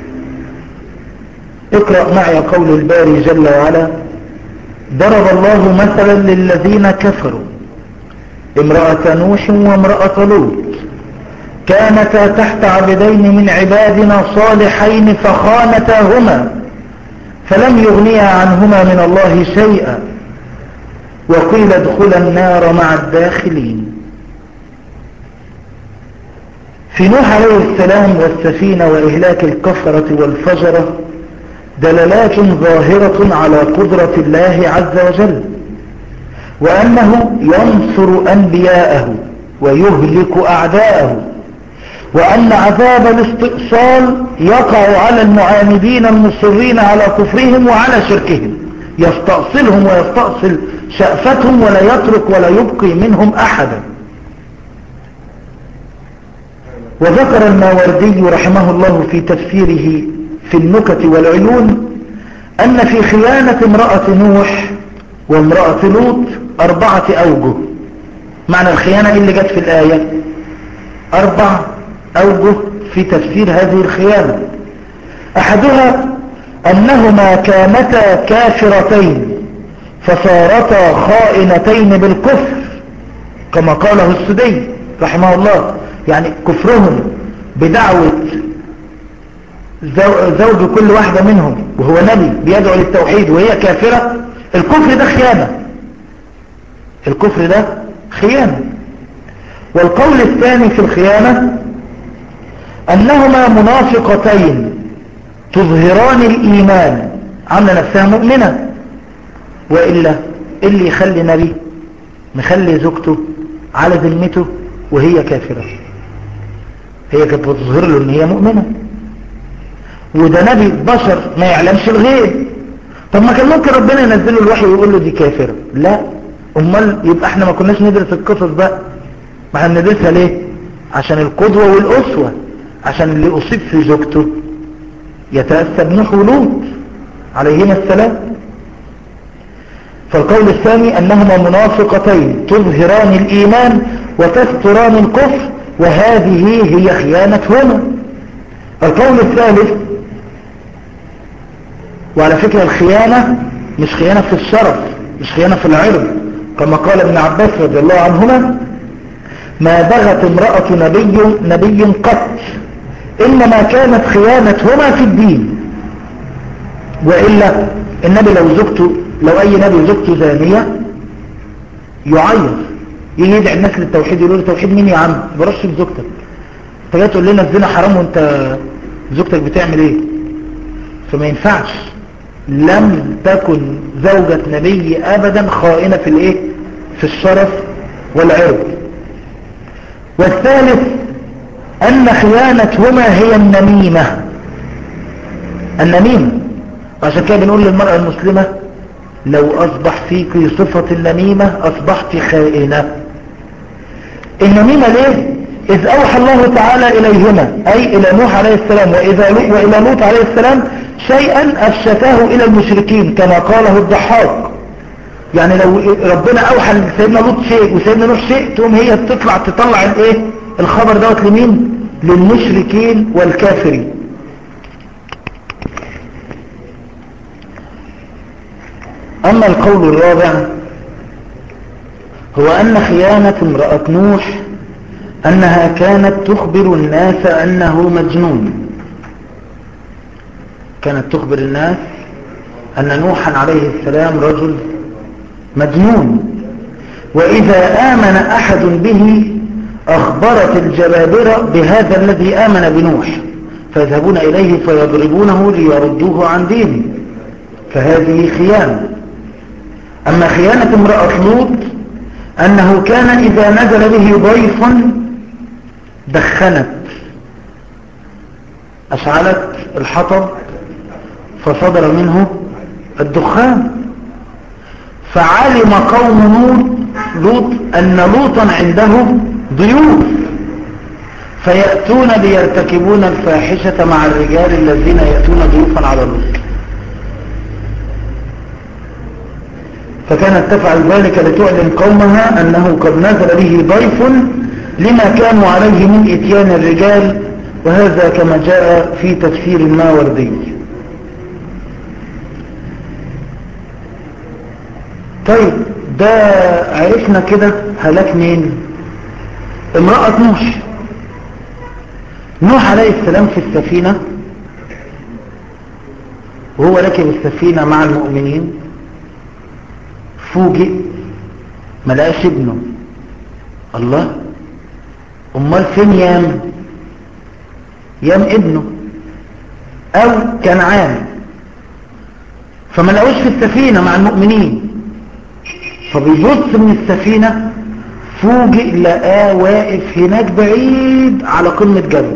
اقرأ معي قول الباري جل وعلا ضرب الله مثلا للذين كفروا امرأة نوح وامرأة لوط كانتا تحت عبدين من عبادنا صالحين فخانتاهما فلم يغنيا عنهما من الله شيئا وقيل ادخلا النار مع الداخلين في نوح عليه السلام والسفينة وإهلاك الكفرة والفجرة دلالات ظاهرة على قدرة الله عز وجل وأنه ينصر أنبياءه ويهلك أعداءه وأن عذاب الاستئصال يقع على المعاندين المصرين على كفرهم وعلى شركهم يستأصلهم ويستأصل شأفتهم ولا يترك ولا يبقي منهم أحدا وذكر الماوردي رحمه الله في تفسيره في النكت والعيون أن في خيانة امرأة نوح وامرأة لوط أربعة أوجه معنى الخيانة اللي جت في الآية أربع أوجه في تفسير هذه الخيانة أحدها أنهما كانتا كافرتين فصارتا خائنتين بالكفر كما قاله السدي رحمه الله يعني كفرهم بدعوة زوج كل واحدة منهم وهو نبي بيدعو للتوحيد وهي كافرة الكفر ده خيانة الكفر ده خيانة والقول الثاني في الخيانة أنهما منافقتين تظهران الإيمان عاملة نفسها مؤمنة وإلا اللي يخلي نبي مخلي زوجته على ذمته وهي كافرة هي كانت بتظهر له ان هي مؤمنة وده نبي بشر ما يعلمش الغيب طب ما كان ممكن ربنا ينزل له الوحي ويقول له دي كافرة لا امال يبقى احنا ما كناش ندرس القصص بقى ما احنا ندرسها ليه عشان القدوة والاسوة عشان اللي اصيب في زوجته يتأسى بنوح ولوط عليهما السلام فالقول الثاني انهما منافقتين تظهران الايمان وتستران الكفر وهذه هي خيانتهما القول الثالث وعلى فكرة الخيانة مش خيانة في الشرف مش خيانة في العرض كما قال ابن عباس رضي الله عنهما ما بغت امرأة نبي نبي قط إنما كانت خيانتهما في الدين وإلا النبي لو زوجته لو أي نبي زوجته زانية يعيط يجي يدعي الناس للتوحيد يقولوا له توحيد مين يا عم برش بزوجتك انت جاي تقول لنا الزنا حرام وانت زوجتك بتعمل ايه فما ينفعش لم تكن زوجة نبي ابدا خائنة في الايه في الشرف والعرض والثالث ان خيانتهما هي النميمة النميمة عشان كده بنقول للمرأة المسلمة لو اصبح فيك صفة النميمة اصبحت خائنة النميمة ليه إذ أوحى الله تعالى إليهما أي إلى نوح عليه السلام وإذا لو وإلى لوط عليه السلام شيئا أفشتاه إلى المشركين كما قاله الضحاك يعني لو ربنا أوحى لسيدنا لوط شيء وسيدنا نوح شيء تقوم هي تطلع تطلع الايه الخبر دوت لمين للمشركين والكافرين أما القول الرابع هو أن خيانة امرأة نوح أنها كانت تخبر الناس أنه مجنون كانت تخبر الناس أن نوحا عليه السلام رجل مجنون وإذا آمن أحد به أخبرت الجبابرة بهذا الذي آمن بنوح فيذهبون إليه فيضربونه ليردوه عن دينه فهذه خيانة أما خيانة امرأة لوط أنه كان إذا نزل به ضيف دخنت أشعلت الحطب فصدر منه الدخان فعلم قوم لوط لوط أن لوطا عنده ضيوف فيأتون ليرتكبون الفاحشة مع الرجال الذين يأتون ضيوفا على لوط فكانت تفعل ذلك لتعلم قومها أنه قد نزل به ضيف لما كانوا عليه من اتيان الرجال وهذا كما جاء في تفسير الماوردي طيب ده عرفنا كده هلاك مين امرأة نوح نوح عليه السلام في السفينة وهو ركب السفينة مع المؤمنين فوجئ ما لقاش ابنه الله امال فين يام يام ابنه او كنعان فما لقوش في السفينة مع المؤمنين فبيبص من السفينة فوجئ لقاه واقف هناك بعيد على قمة جبل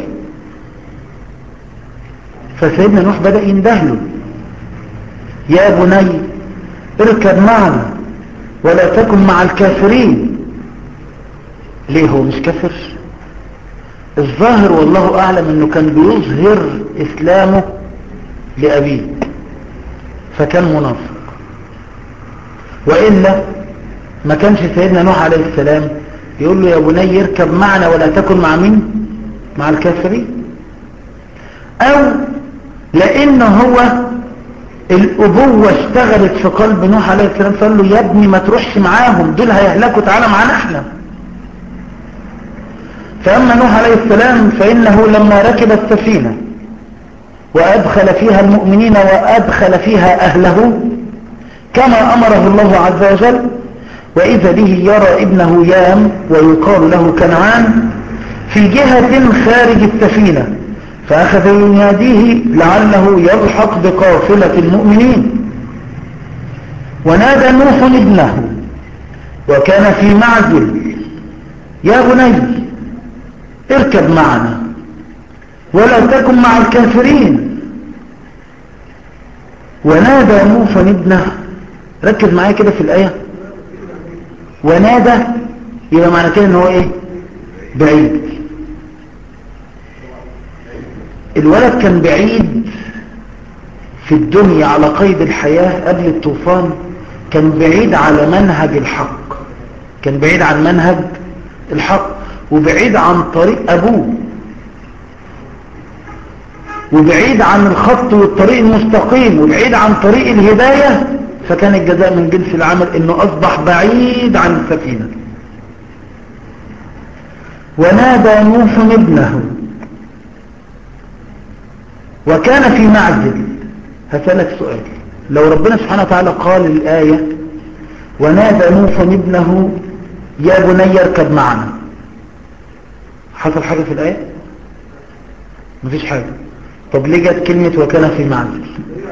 فسيدنا نوح بدأ يندهله يا بني اركب معنا ولا تكن مع الكافرين ليه هو مش كافر الظاهر والله اعلم انه كان بيظهر اسلامه لابيه فكان منافق وإلا ما كانش سيدنا نوح عليه السلام يقول له يا بني اركب معنا ولا تكن مع مين مع الكافرين او لان هو الابوة اشتغلت في قلب نوح عليه السلام فقال له يا ابني ما تروحش معاهم دول هيهلكوا تعالى معانا احنا فاما نوح عليه السلام فانه لما ركب السفينة وادخل فيها المؤمنين وادخل فيها اهله كما امره الله عز وجل واذا به يرى ابنه يام ويقال له كنعان في جهة خارج السفينة فأخذ يناديه لعله يلحق بقافلة المؤمنين ونادى نوح ابنه وكان في معزل يا بني اركب معنا ولا تكن مع الكافرين ونادى نوح ابنه ركز معايا كده في الآية ونادى يبقى معنى كده ان هو ايه بعيد الولد كان بعيد في الدنيا على قيد الحياة قبل الطوفان كان بعيد على منهج الحق كان بعيد عن منهج الحق وبعيد عن طريق أبوه وبعيد عن الخط والطريق المستقيم وبعيد عن طريق الهداية فكان الجزاء من جنس العمل انه اصبح بعيد عن السفينة ونادى نوح ابنه وكان في معزل هسألك سؤال لو ربنا سبحانه وتعالى قال الآية ونادى نوح ابنه يا بني اركب معنا حصل حاجة في الآية مفيش حاجة طب ليه جت كلمة وكان في معزل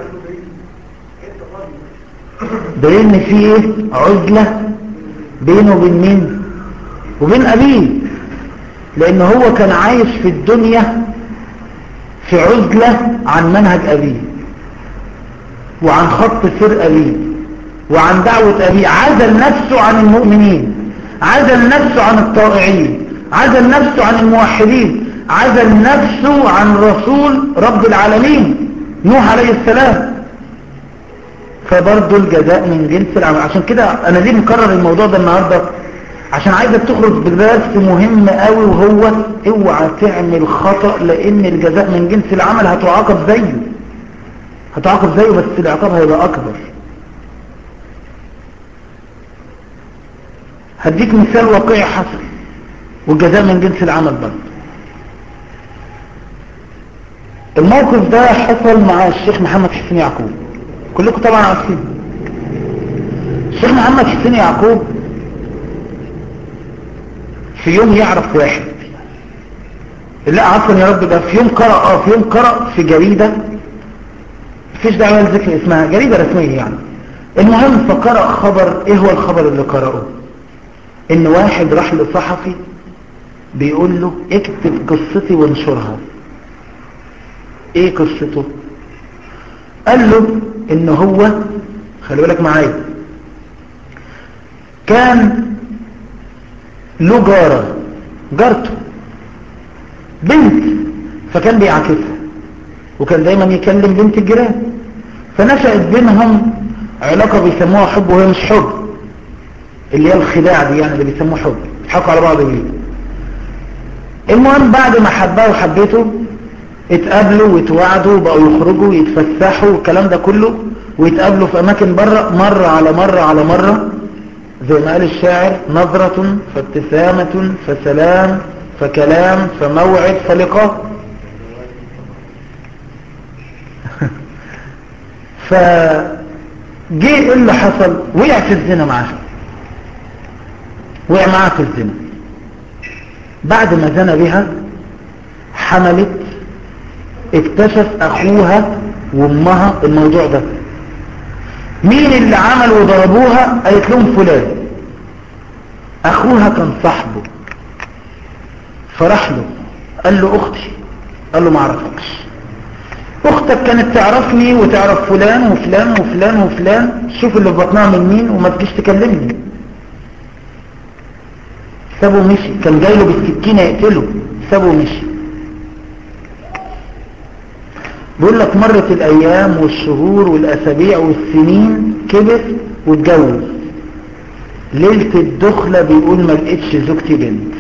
ده ان في ايه عزلة بينه وبين مين وبين ابيه لان هو كان عايش في الدنيا في عزلة عن منهج ابيه وعن خط سير ابيه وعن دعوة ابيه عزل نفسه عن المؤمنين عزل نفسه عن الطائعين عزل نفسه عن الموحدين عزل نفسه عن رسول رب العالمين نوح عليه السلام فبرضه الجزاء من جنس العمل عشان كده انا ليه مكرر الموضوع ده النهاردة عشان عايزك تخرج بدرس مهم قوي وهو اوعى تعمل خطأ لان الجزاء من جنس العمل هتعاقب زيه هتعاقب زيه بس العقاب هيبقى اكبر هديك مثال واقعي حصل والجزاء من جنس العمل برضه الموقف ده حصل مع الشيخ محمد حسين يعقوب كلكم طبعا عارفين الشيخ محمد حسين يعقوب في يوم يعرف واحد لا عفوا يا رب ده في يوم قرأ اه في يوم قرأ في جريدة مفيش دعوة لذكر اسمها جريدة رسمية يعني المهم فقرأ خبر ايه هو الخبر اللي قرأه ان واحد راح لصحفي بيقول له اكتب قصتي وانشرها ايه قصته قال له ان هو خلي بالك معايا كان له جارة جارته بنت فكان بيعاكسها وكان دايما يكلم بنت الجيران فنشأت بينهم علاقة بيسموها حب وهي مش حب اللي هي الخداع دي يعني اللي بيسموه حب يضحكوا على بعض بيه المهم بعد ما حبها وحبيته اتقابلوا واتوعدوا وبقوا يخرجوا ويتفسحوا والكلام ده كله ويتقابلوا في اماكن بره مرة على مرة على مرة زي ما قال الشاعر نظرة فابتسامة فسلام فكلام فموعد فلقاء فجي ايه اللي حصل وقع في الزنا معاها وقع معاها في الزنا بعد ما زنى بها حملت اكتشف اخوها وامها الموضوع ده مين اللي عمل وضربوها قالت لهم فلان اخوها كان صاحبه فراح له قال له اختي قال له ما اعرفكش اختك كانت تعرفني وتعرف فلان وفلان وفلان وفلان شوف اللي في بطنها من مين وما تجيش تكلمني سابه ومشي كان جاي له بالسكينه يقتله سابه ومشي بيقول لك مرت الايام والشهور والاسابيع والسنين كبر واتجوز ليلة الدخلة بيقول ما لقيتش زوجتي بنت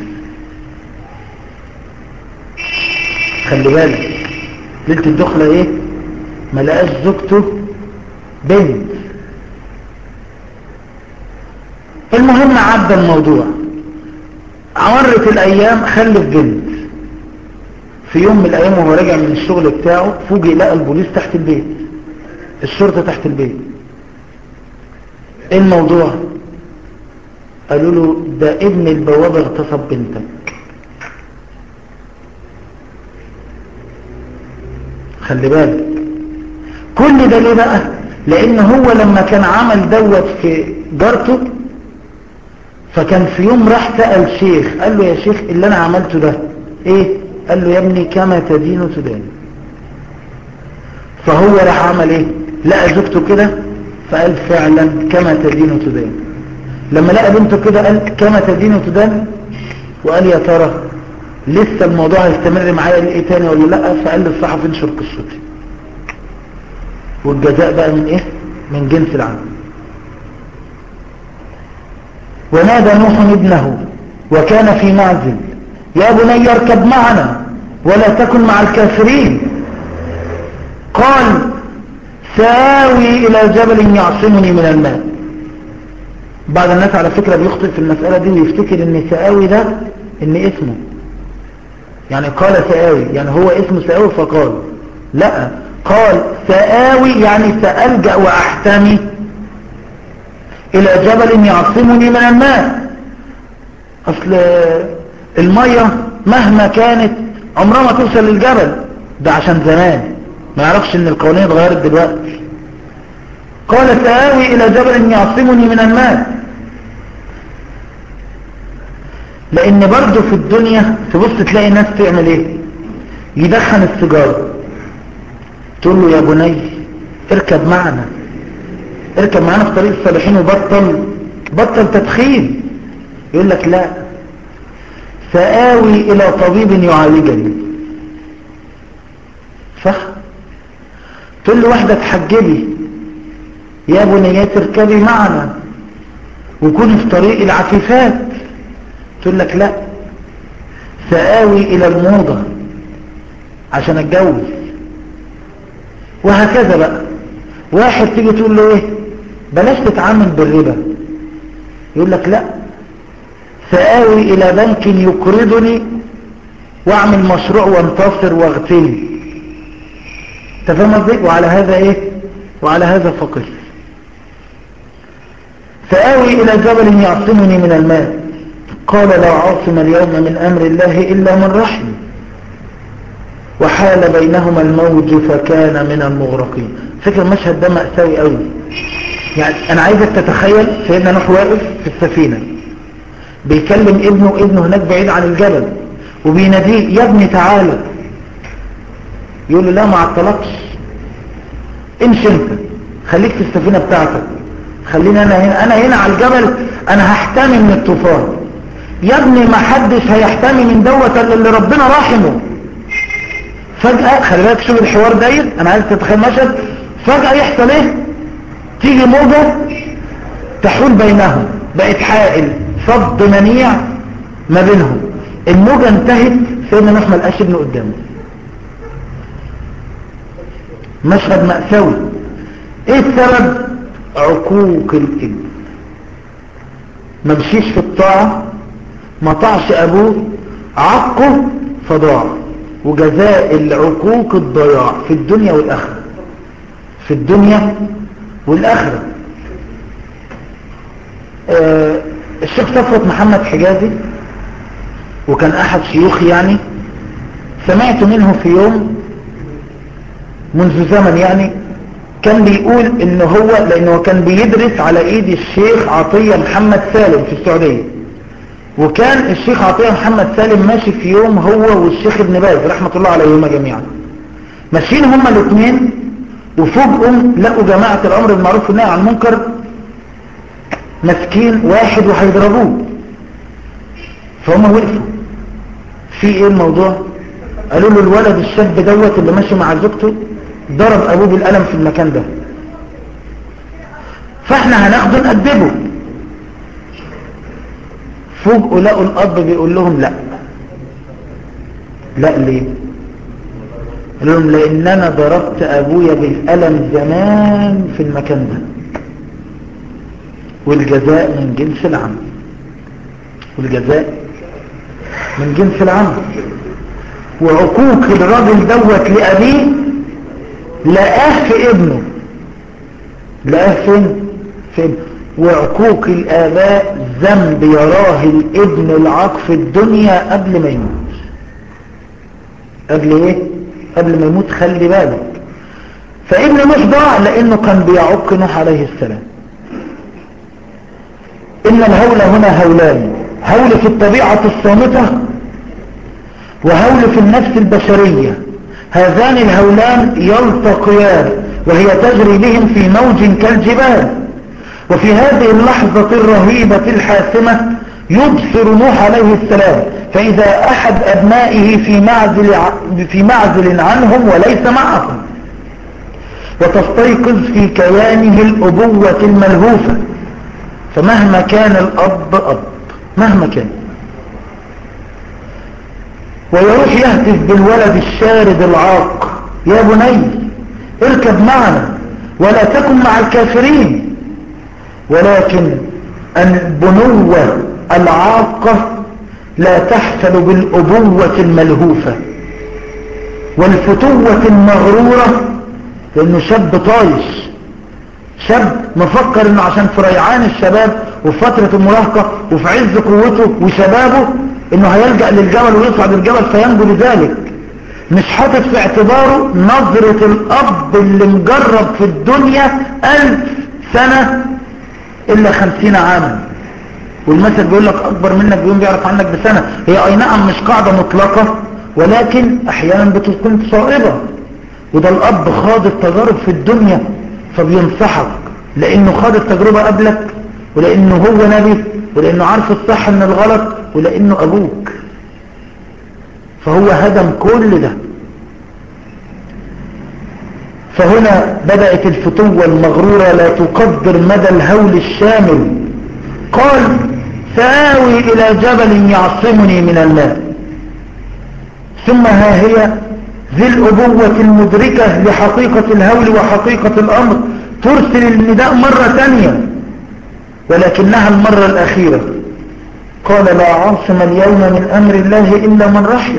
خلي بالك ليلة الدخلة ايه ما لقاش زوجته بنت المهم عدى الموضوع مرت الايام خلف بنت في يوم من الايام وهو راجع من الشغل بتاعه فوجئ لقى البوليس تحت البيت الشرطة تحت البيت ايه الموضوع قالوا له ده ابن البوابة اغتصب بنتك خلي بالك كل ده ليه بقى لان هو لما كان عمل دوت في جارته فكان في يوم راح سأل شيخ قال له يا شيخ اللي انا عملته ده ايه قال له يا ابني كما تدين تدان فهو راح عمل ايه لقى زوجته كده فقال فعلا كما تدين تدان لما لقى بنته كده قال كما تدين تدان وقال يا ترى لسه الموضوع هيستمر معايا لايه تاني ولا لا فقال للصحفي انشر قصتي والجزاء بقى من ايه من جنس العمل ونادى نوح ابنه وكان في معزل يا بني اركب معنا ولا تكن مع الكافرين قال ساوي الى جبل يعصمني من الماء بعض الناس على فكرة بيخطئ في المسألة دي ويفتكر ان سآوي ده ان اسمه يعني قال سآوي يعني هو اسمه سآوي فقال لا قال سآوي يعني سألجأ وأحتمي إلى جبل يعصمني من الماء أصل المية مهما كانت عمرها ما توصل للجبل ده عشان زمان ما يعرفش ان القوانين اتغيرت دلوقتي قال سآوي الى جبل يعصمني من الماء لان برضه في الدنيا تبص تلاقي ناس تعمل ايه يدخن السيجاره تقول له يا بني اركب معنا اركب معنا في طريق الصالحين وبطل بطل تدخين يقول لك لا سآوي إلى طبيب يعالجني صح تقول له واحدة تحجبي يا بنيات اركبي معنا وكوني في طريق العفيفات تقول لك لا سآوي إلى الموضة عشان اتجوز وهكذا بقى واحد تيجي تقول له ايه بلاش تتعامل بالربا يقول لك لا سآوي إلى بنك يقرضني واعمل مشروع وانتصر واغتني تفهم ازاي وعلى هذا ايه وعلى هذا فقير سآوي إلى جبل يعصمني من الماء قال لا عاصم اليوم من أمر الله إلا من رحم وحال بينهما الموج فكان من المغرقين فكر المشهد ده مأساوي قوي يعني أنا عايزك تتخيل سيدنا نوح واقف في السفينة بيكلم ابنه ابنه هناك بعيد عن الجبل وبيناديه يا ابني تعالى يقول له لا ما عطلكش امشي انت خليك في السفينة بتاعتك خليني انا هنا انا هنا على الجبل انا هحتمي من الطوفان يا ابني ما حدش هيحتمي من دوت الا اللي ربنا راحمه فجأة خلي بالك شوف الحوار داير انا عايز تتخيل مشهد فجأة يحصل ايه تيجي موجة تحول بينهم بقت حائل صد منيع ما بينهم الموجة انتهت سيدنا نوح ما لقاش ابنه قدامه مشهد مأساوي ايه السبب عقوق الابن ما مشيش في الطاعة ما طاعش ابوه عقه فضاع وجزاء العقوق الضياع في الدنيا والآخرة في الدنيا والآخرة آه الشيخ صفوت محمد حجازي وكان أحد شيوخي يعني سمعت منه في يوم منذ زمن يعني كان بيقول ان هو لانه كان بيدرس على ايد الشيخ عطية محمد سالم في السعودية وكان الشيخ عطية محمد سالم ماشي في يوم هو والشيخ ابن باز رحمة الله عليهما جميعا ماشيين هما الاثنين وفوجئهم لقوا جماعة الامر بالمعروف والنهي عن المنكر ماسكين واحد وهيضربوه فهم وقفوا في ايه الموضوع قالوا له الولد الشاب دوت اللي ماشي مع زوجته ضرب ابوه بالقلم في المكان ده فاحنا هناخده نأدبه فوجئوا لقوا الاب بيقول لهم لا لا ليه قال لهم لان انا ضربت ابويا بالقلم زمان في المكان ده والجزاء من جنس العمل والجزاء من جنس العمل وعقوق الراجل دوت لأبيه لقاه في ابنه لقاه فين في ابنه وعقوق الآباء ذنب يراه الابن العاق في الدنيا قبل ما يموت قبل ايه قبل ما يموت خلي بالك فابن نوح ضاع لانه كان بيعق نوح عليه السلام ان الهول هنا هولان هول في الطبيعة الصامتة وهول في النفس البشرية هذان الهولان يلتقيان وهي تجري بهم في موج كالجبال وفي هذه اللحظة الرهيبة الحاسمة يبصر نوح عليه السلام فإذا أحد أبنائه في معزل, في معزل عنهم وليس معهم وتستيقظ في كيانه الأبوة الملهوفة فمهما كان الأب أب مهما كان ويروح يهتف بالولد الشارد العاق يا بني اركب معنا ولا تكن مع الكافرين ولكن البنوة العاقة لا تحفل بالأبوة الملهوفة والفتوة المغرورة لأنه شاب طايش شاب مفكر انه عشان في ريعان الشباب وفي فترة المراهقة وفي عز قوته وشبابه انه هيلجأ للجبل ويصعد الجبل فينجو بذلك مش حاطط في اعتباره نظرة الأب اللي مجرب في الدنيا ألف سنة إلا خمسين عاما والمثل بيقول لك أكبر منك بيوم بيعرف عنك بسنة هي أي نعم مش قاعدة مطلقة ولكن أحيانا بتكون صائبة وده الأب خاض التجارب في الدنيا فبينصحك لأنه خاض التجربة قبلك ولأنه هو نبي ولأنه عارف الصح من الغلط ولأنه أبوك فهو هدم كل ده فهنا بدأت الفتوة المغرورة لا تقدر مدى الهول الشامل قال سآوي إلى جبل يعصمني من الماء ثم ها هي ذي الأبوة المدركة لحقيقة الهول وحقيقة الأمر ترسل النداء مرة ثانية ولكنها المرة الأخيرة قال لا عاصم اليوم من أمر الله إلا من رحم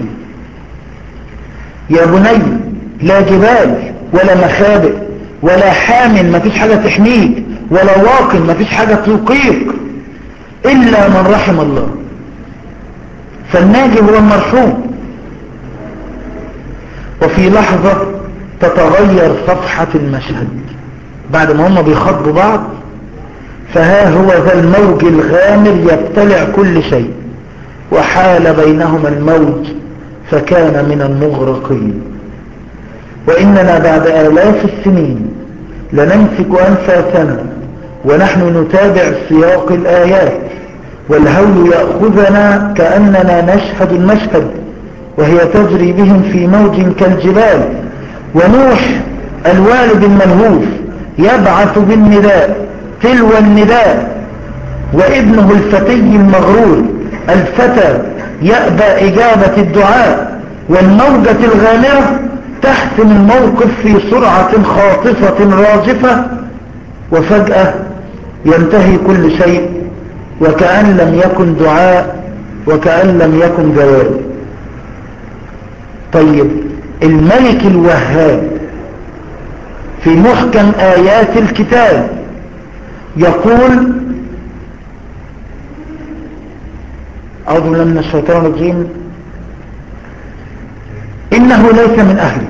يا بني لا جبال ولا مخابئ ولا حام ما فيش حاجة تحميك ولا واقن ما فيش حاجة توقيك إلا من رحم الله فالناجي هو المرحوم وفي لحظة تتغير صفحة المشهد بعد ما هم بيخاطبوا بعض فها هو ذا الموج الغامر يبتلع كل شيء وحال بينهما الموج فكان من المغرقين وإننا بعد آلاف السنين لنمسك أنفاسنا ونحن نتابع سياق الآيات والهول يأخذنا كأننا نشهد المشهد وهي تجري بهم في موج كالجبال ونوح الوالد الملهوف يبعث بالنداء تلو النداء وابنه الفتي المغرور الفتى يأبى إجابة الدعاء والموجة الغامرة تحسم الموقف في سرعة خاطفة راجفة وفجأة ينتهي كل شيء وكأن لم يكن دعاء وكأن لم يكن جواب طيب الملك الوهاب في محكم آيات الكتاب يقول أعوذ بالله من الشيطان الرجيم إنه ليس من أهلك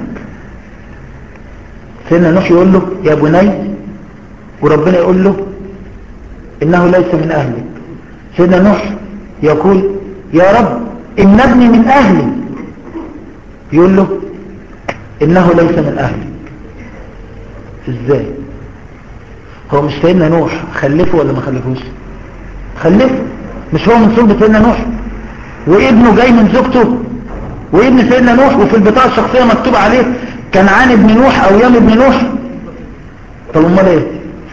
سيدنا نوح يقول له يا بني وربنا يقول له إنه ليس من أهلك سيدنا نوح يقول يا رب إن ابني من أهلي يقول له إنه ليس من أهلك إزاي هو مش سيدنا نوح خلفه ولا ما خلفوش خلفه مش هو من صلب سيدنا نوح وابنه جاي من زوجته وابن سيدنا نوح وفي البطاقة الشخصية مكتوب عليه كنعان ابن نوح او يام ابن نوح طب امال ايه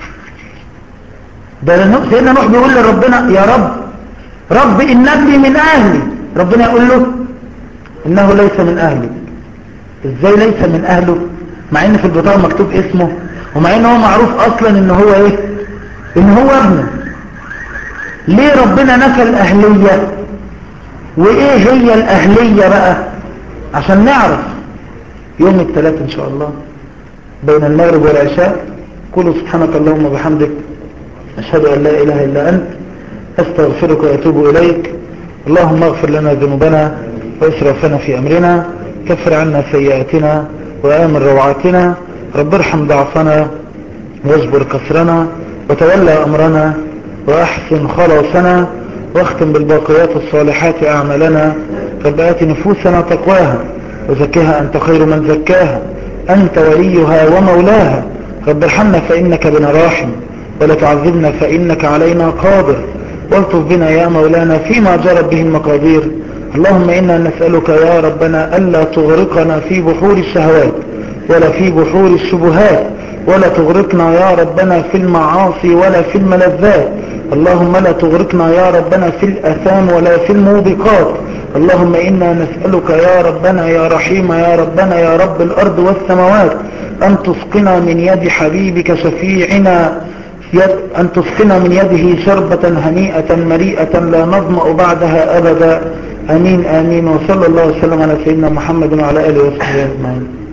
ده سيدنا نوح بيقول لربنا يا رب رب ان ابني من اهلي ربنا يقول له انه ليس من اهلك ازاي ليس من اهله مع ان في البطاقة مكتوب اسمه ومع ان هو معروف اصلا ان هو ايه ان هو ابنه ليه ربنا نفى الاهلية وايه هي الاهلية بقى عشان نعرف يوم الثلاث ان شاء الله بين المغرب والعشاء قولوا سبحانك اللهم وبحمدك اشهد ان لا اله الا انت استغفرك واتوب اليك اللهم اغفر لنا ذنوبنا واسرافنا في امرنا كفر عنا سيئاتنا وامن روعاتنا رب ارحم ضعفنا واجبر كسرنا وتولى امرنا واحسن خلاصنا واختم بالباقيات الصالحات اعمالنا رب ات نفوسنا تقواها وزكها انت خير من زكاها انت وليها ومولاها رب ارحمنا فانك بنا راحم ولا تعذبنا فانك علينا قادر والطف بنا يا مولانا فيما جرت به المقادير اللهم انا نسألك يا ربنا الا تغرقنا في بحور الشهوات ولا في بحور الشبهات ولا تغرقنا يا ربنا في المعاصي ولا في الملذات اللهم لا تغرقنا يا ربنا في الأثام ولا في الموبقات اللهم إنا نسألك يا ربنا يا رحيم يا ربنا يا رب الأرض والسماوات أن تسقنا من يد حبيبك شفيعنا يد أن تسقنا من يده شربة هنيئة مريئة لا نظمأ بعدها أبدا أمين آمين وصلى الله وسلم على سيدنا محمد وعلى آله وصحبه أجمعين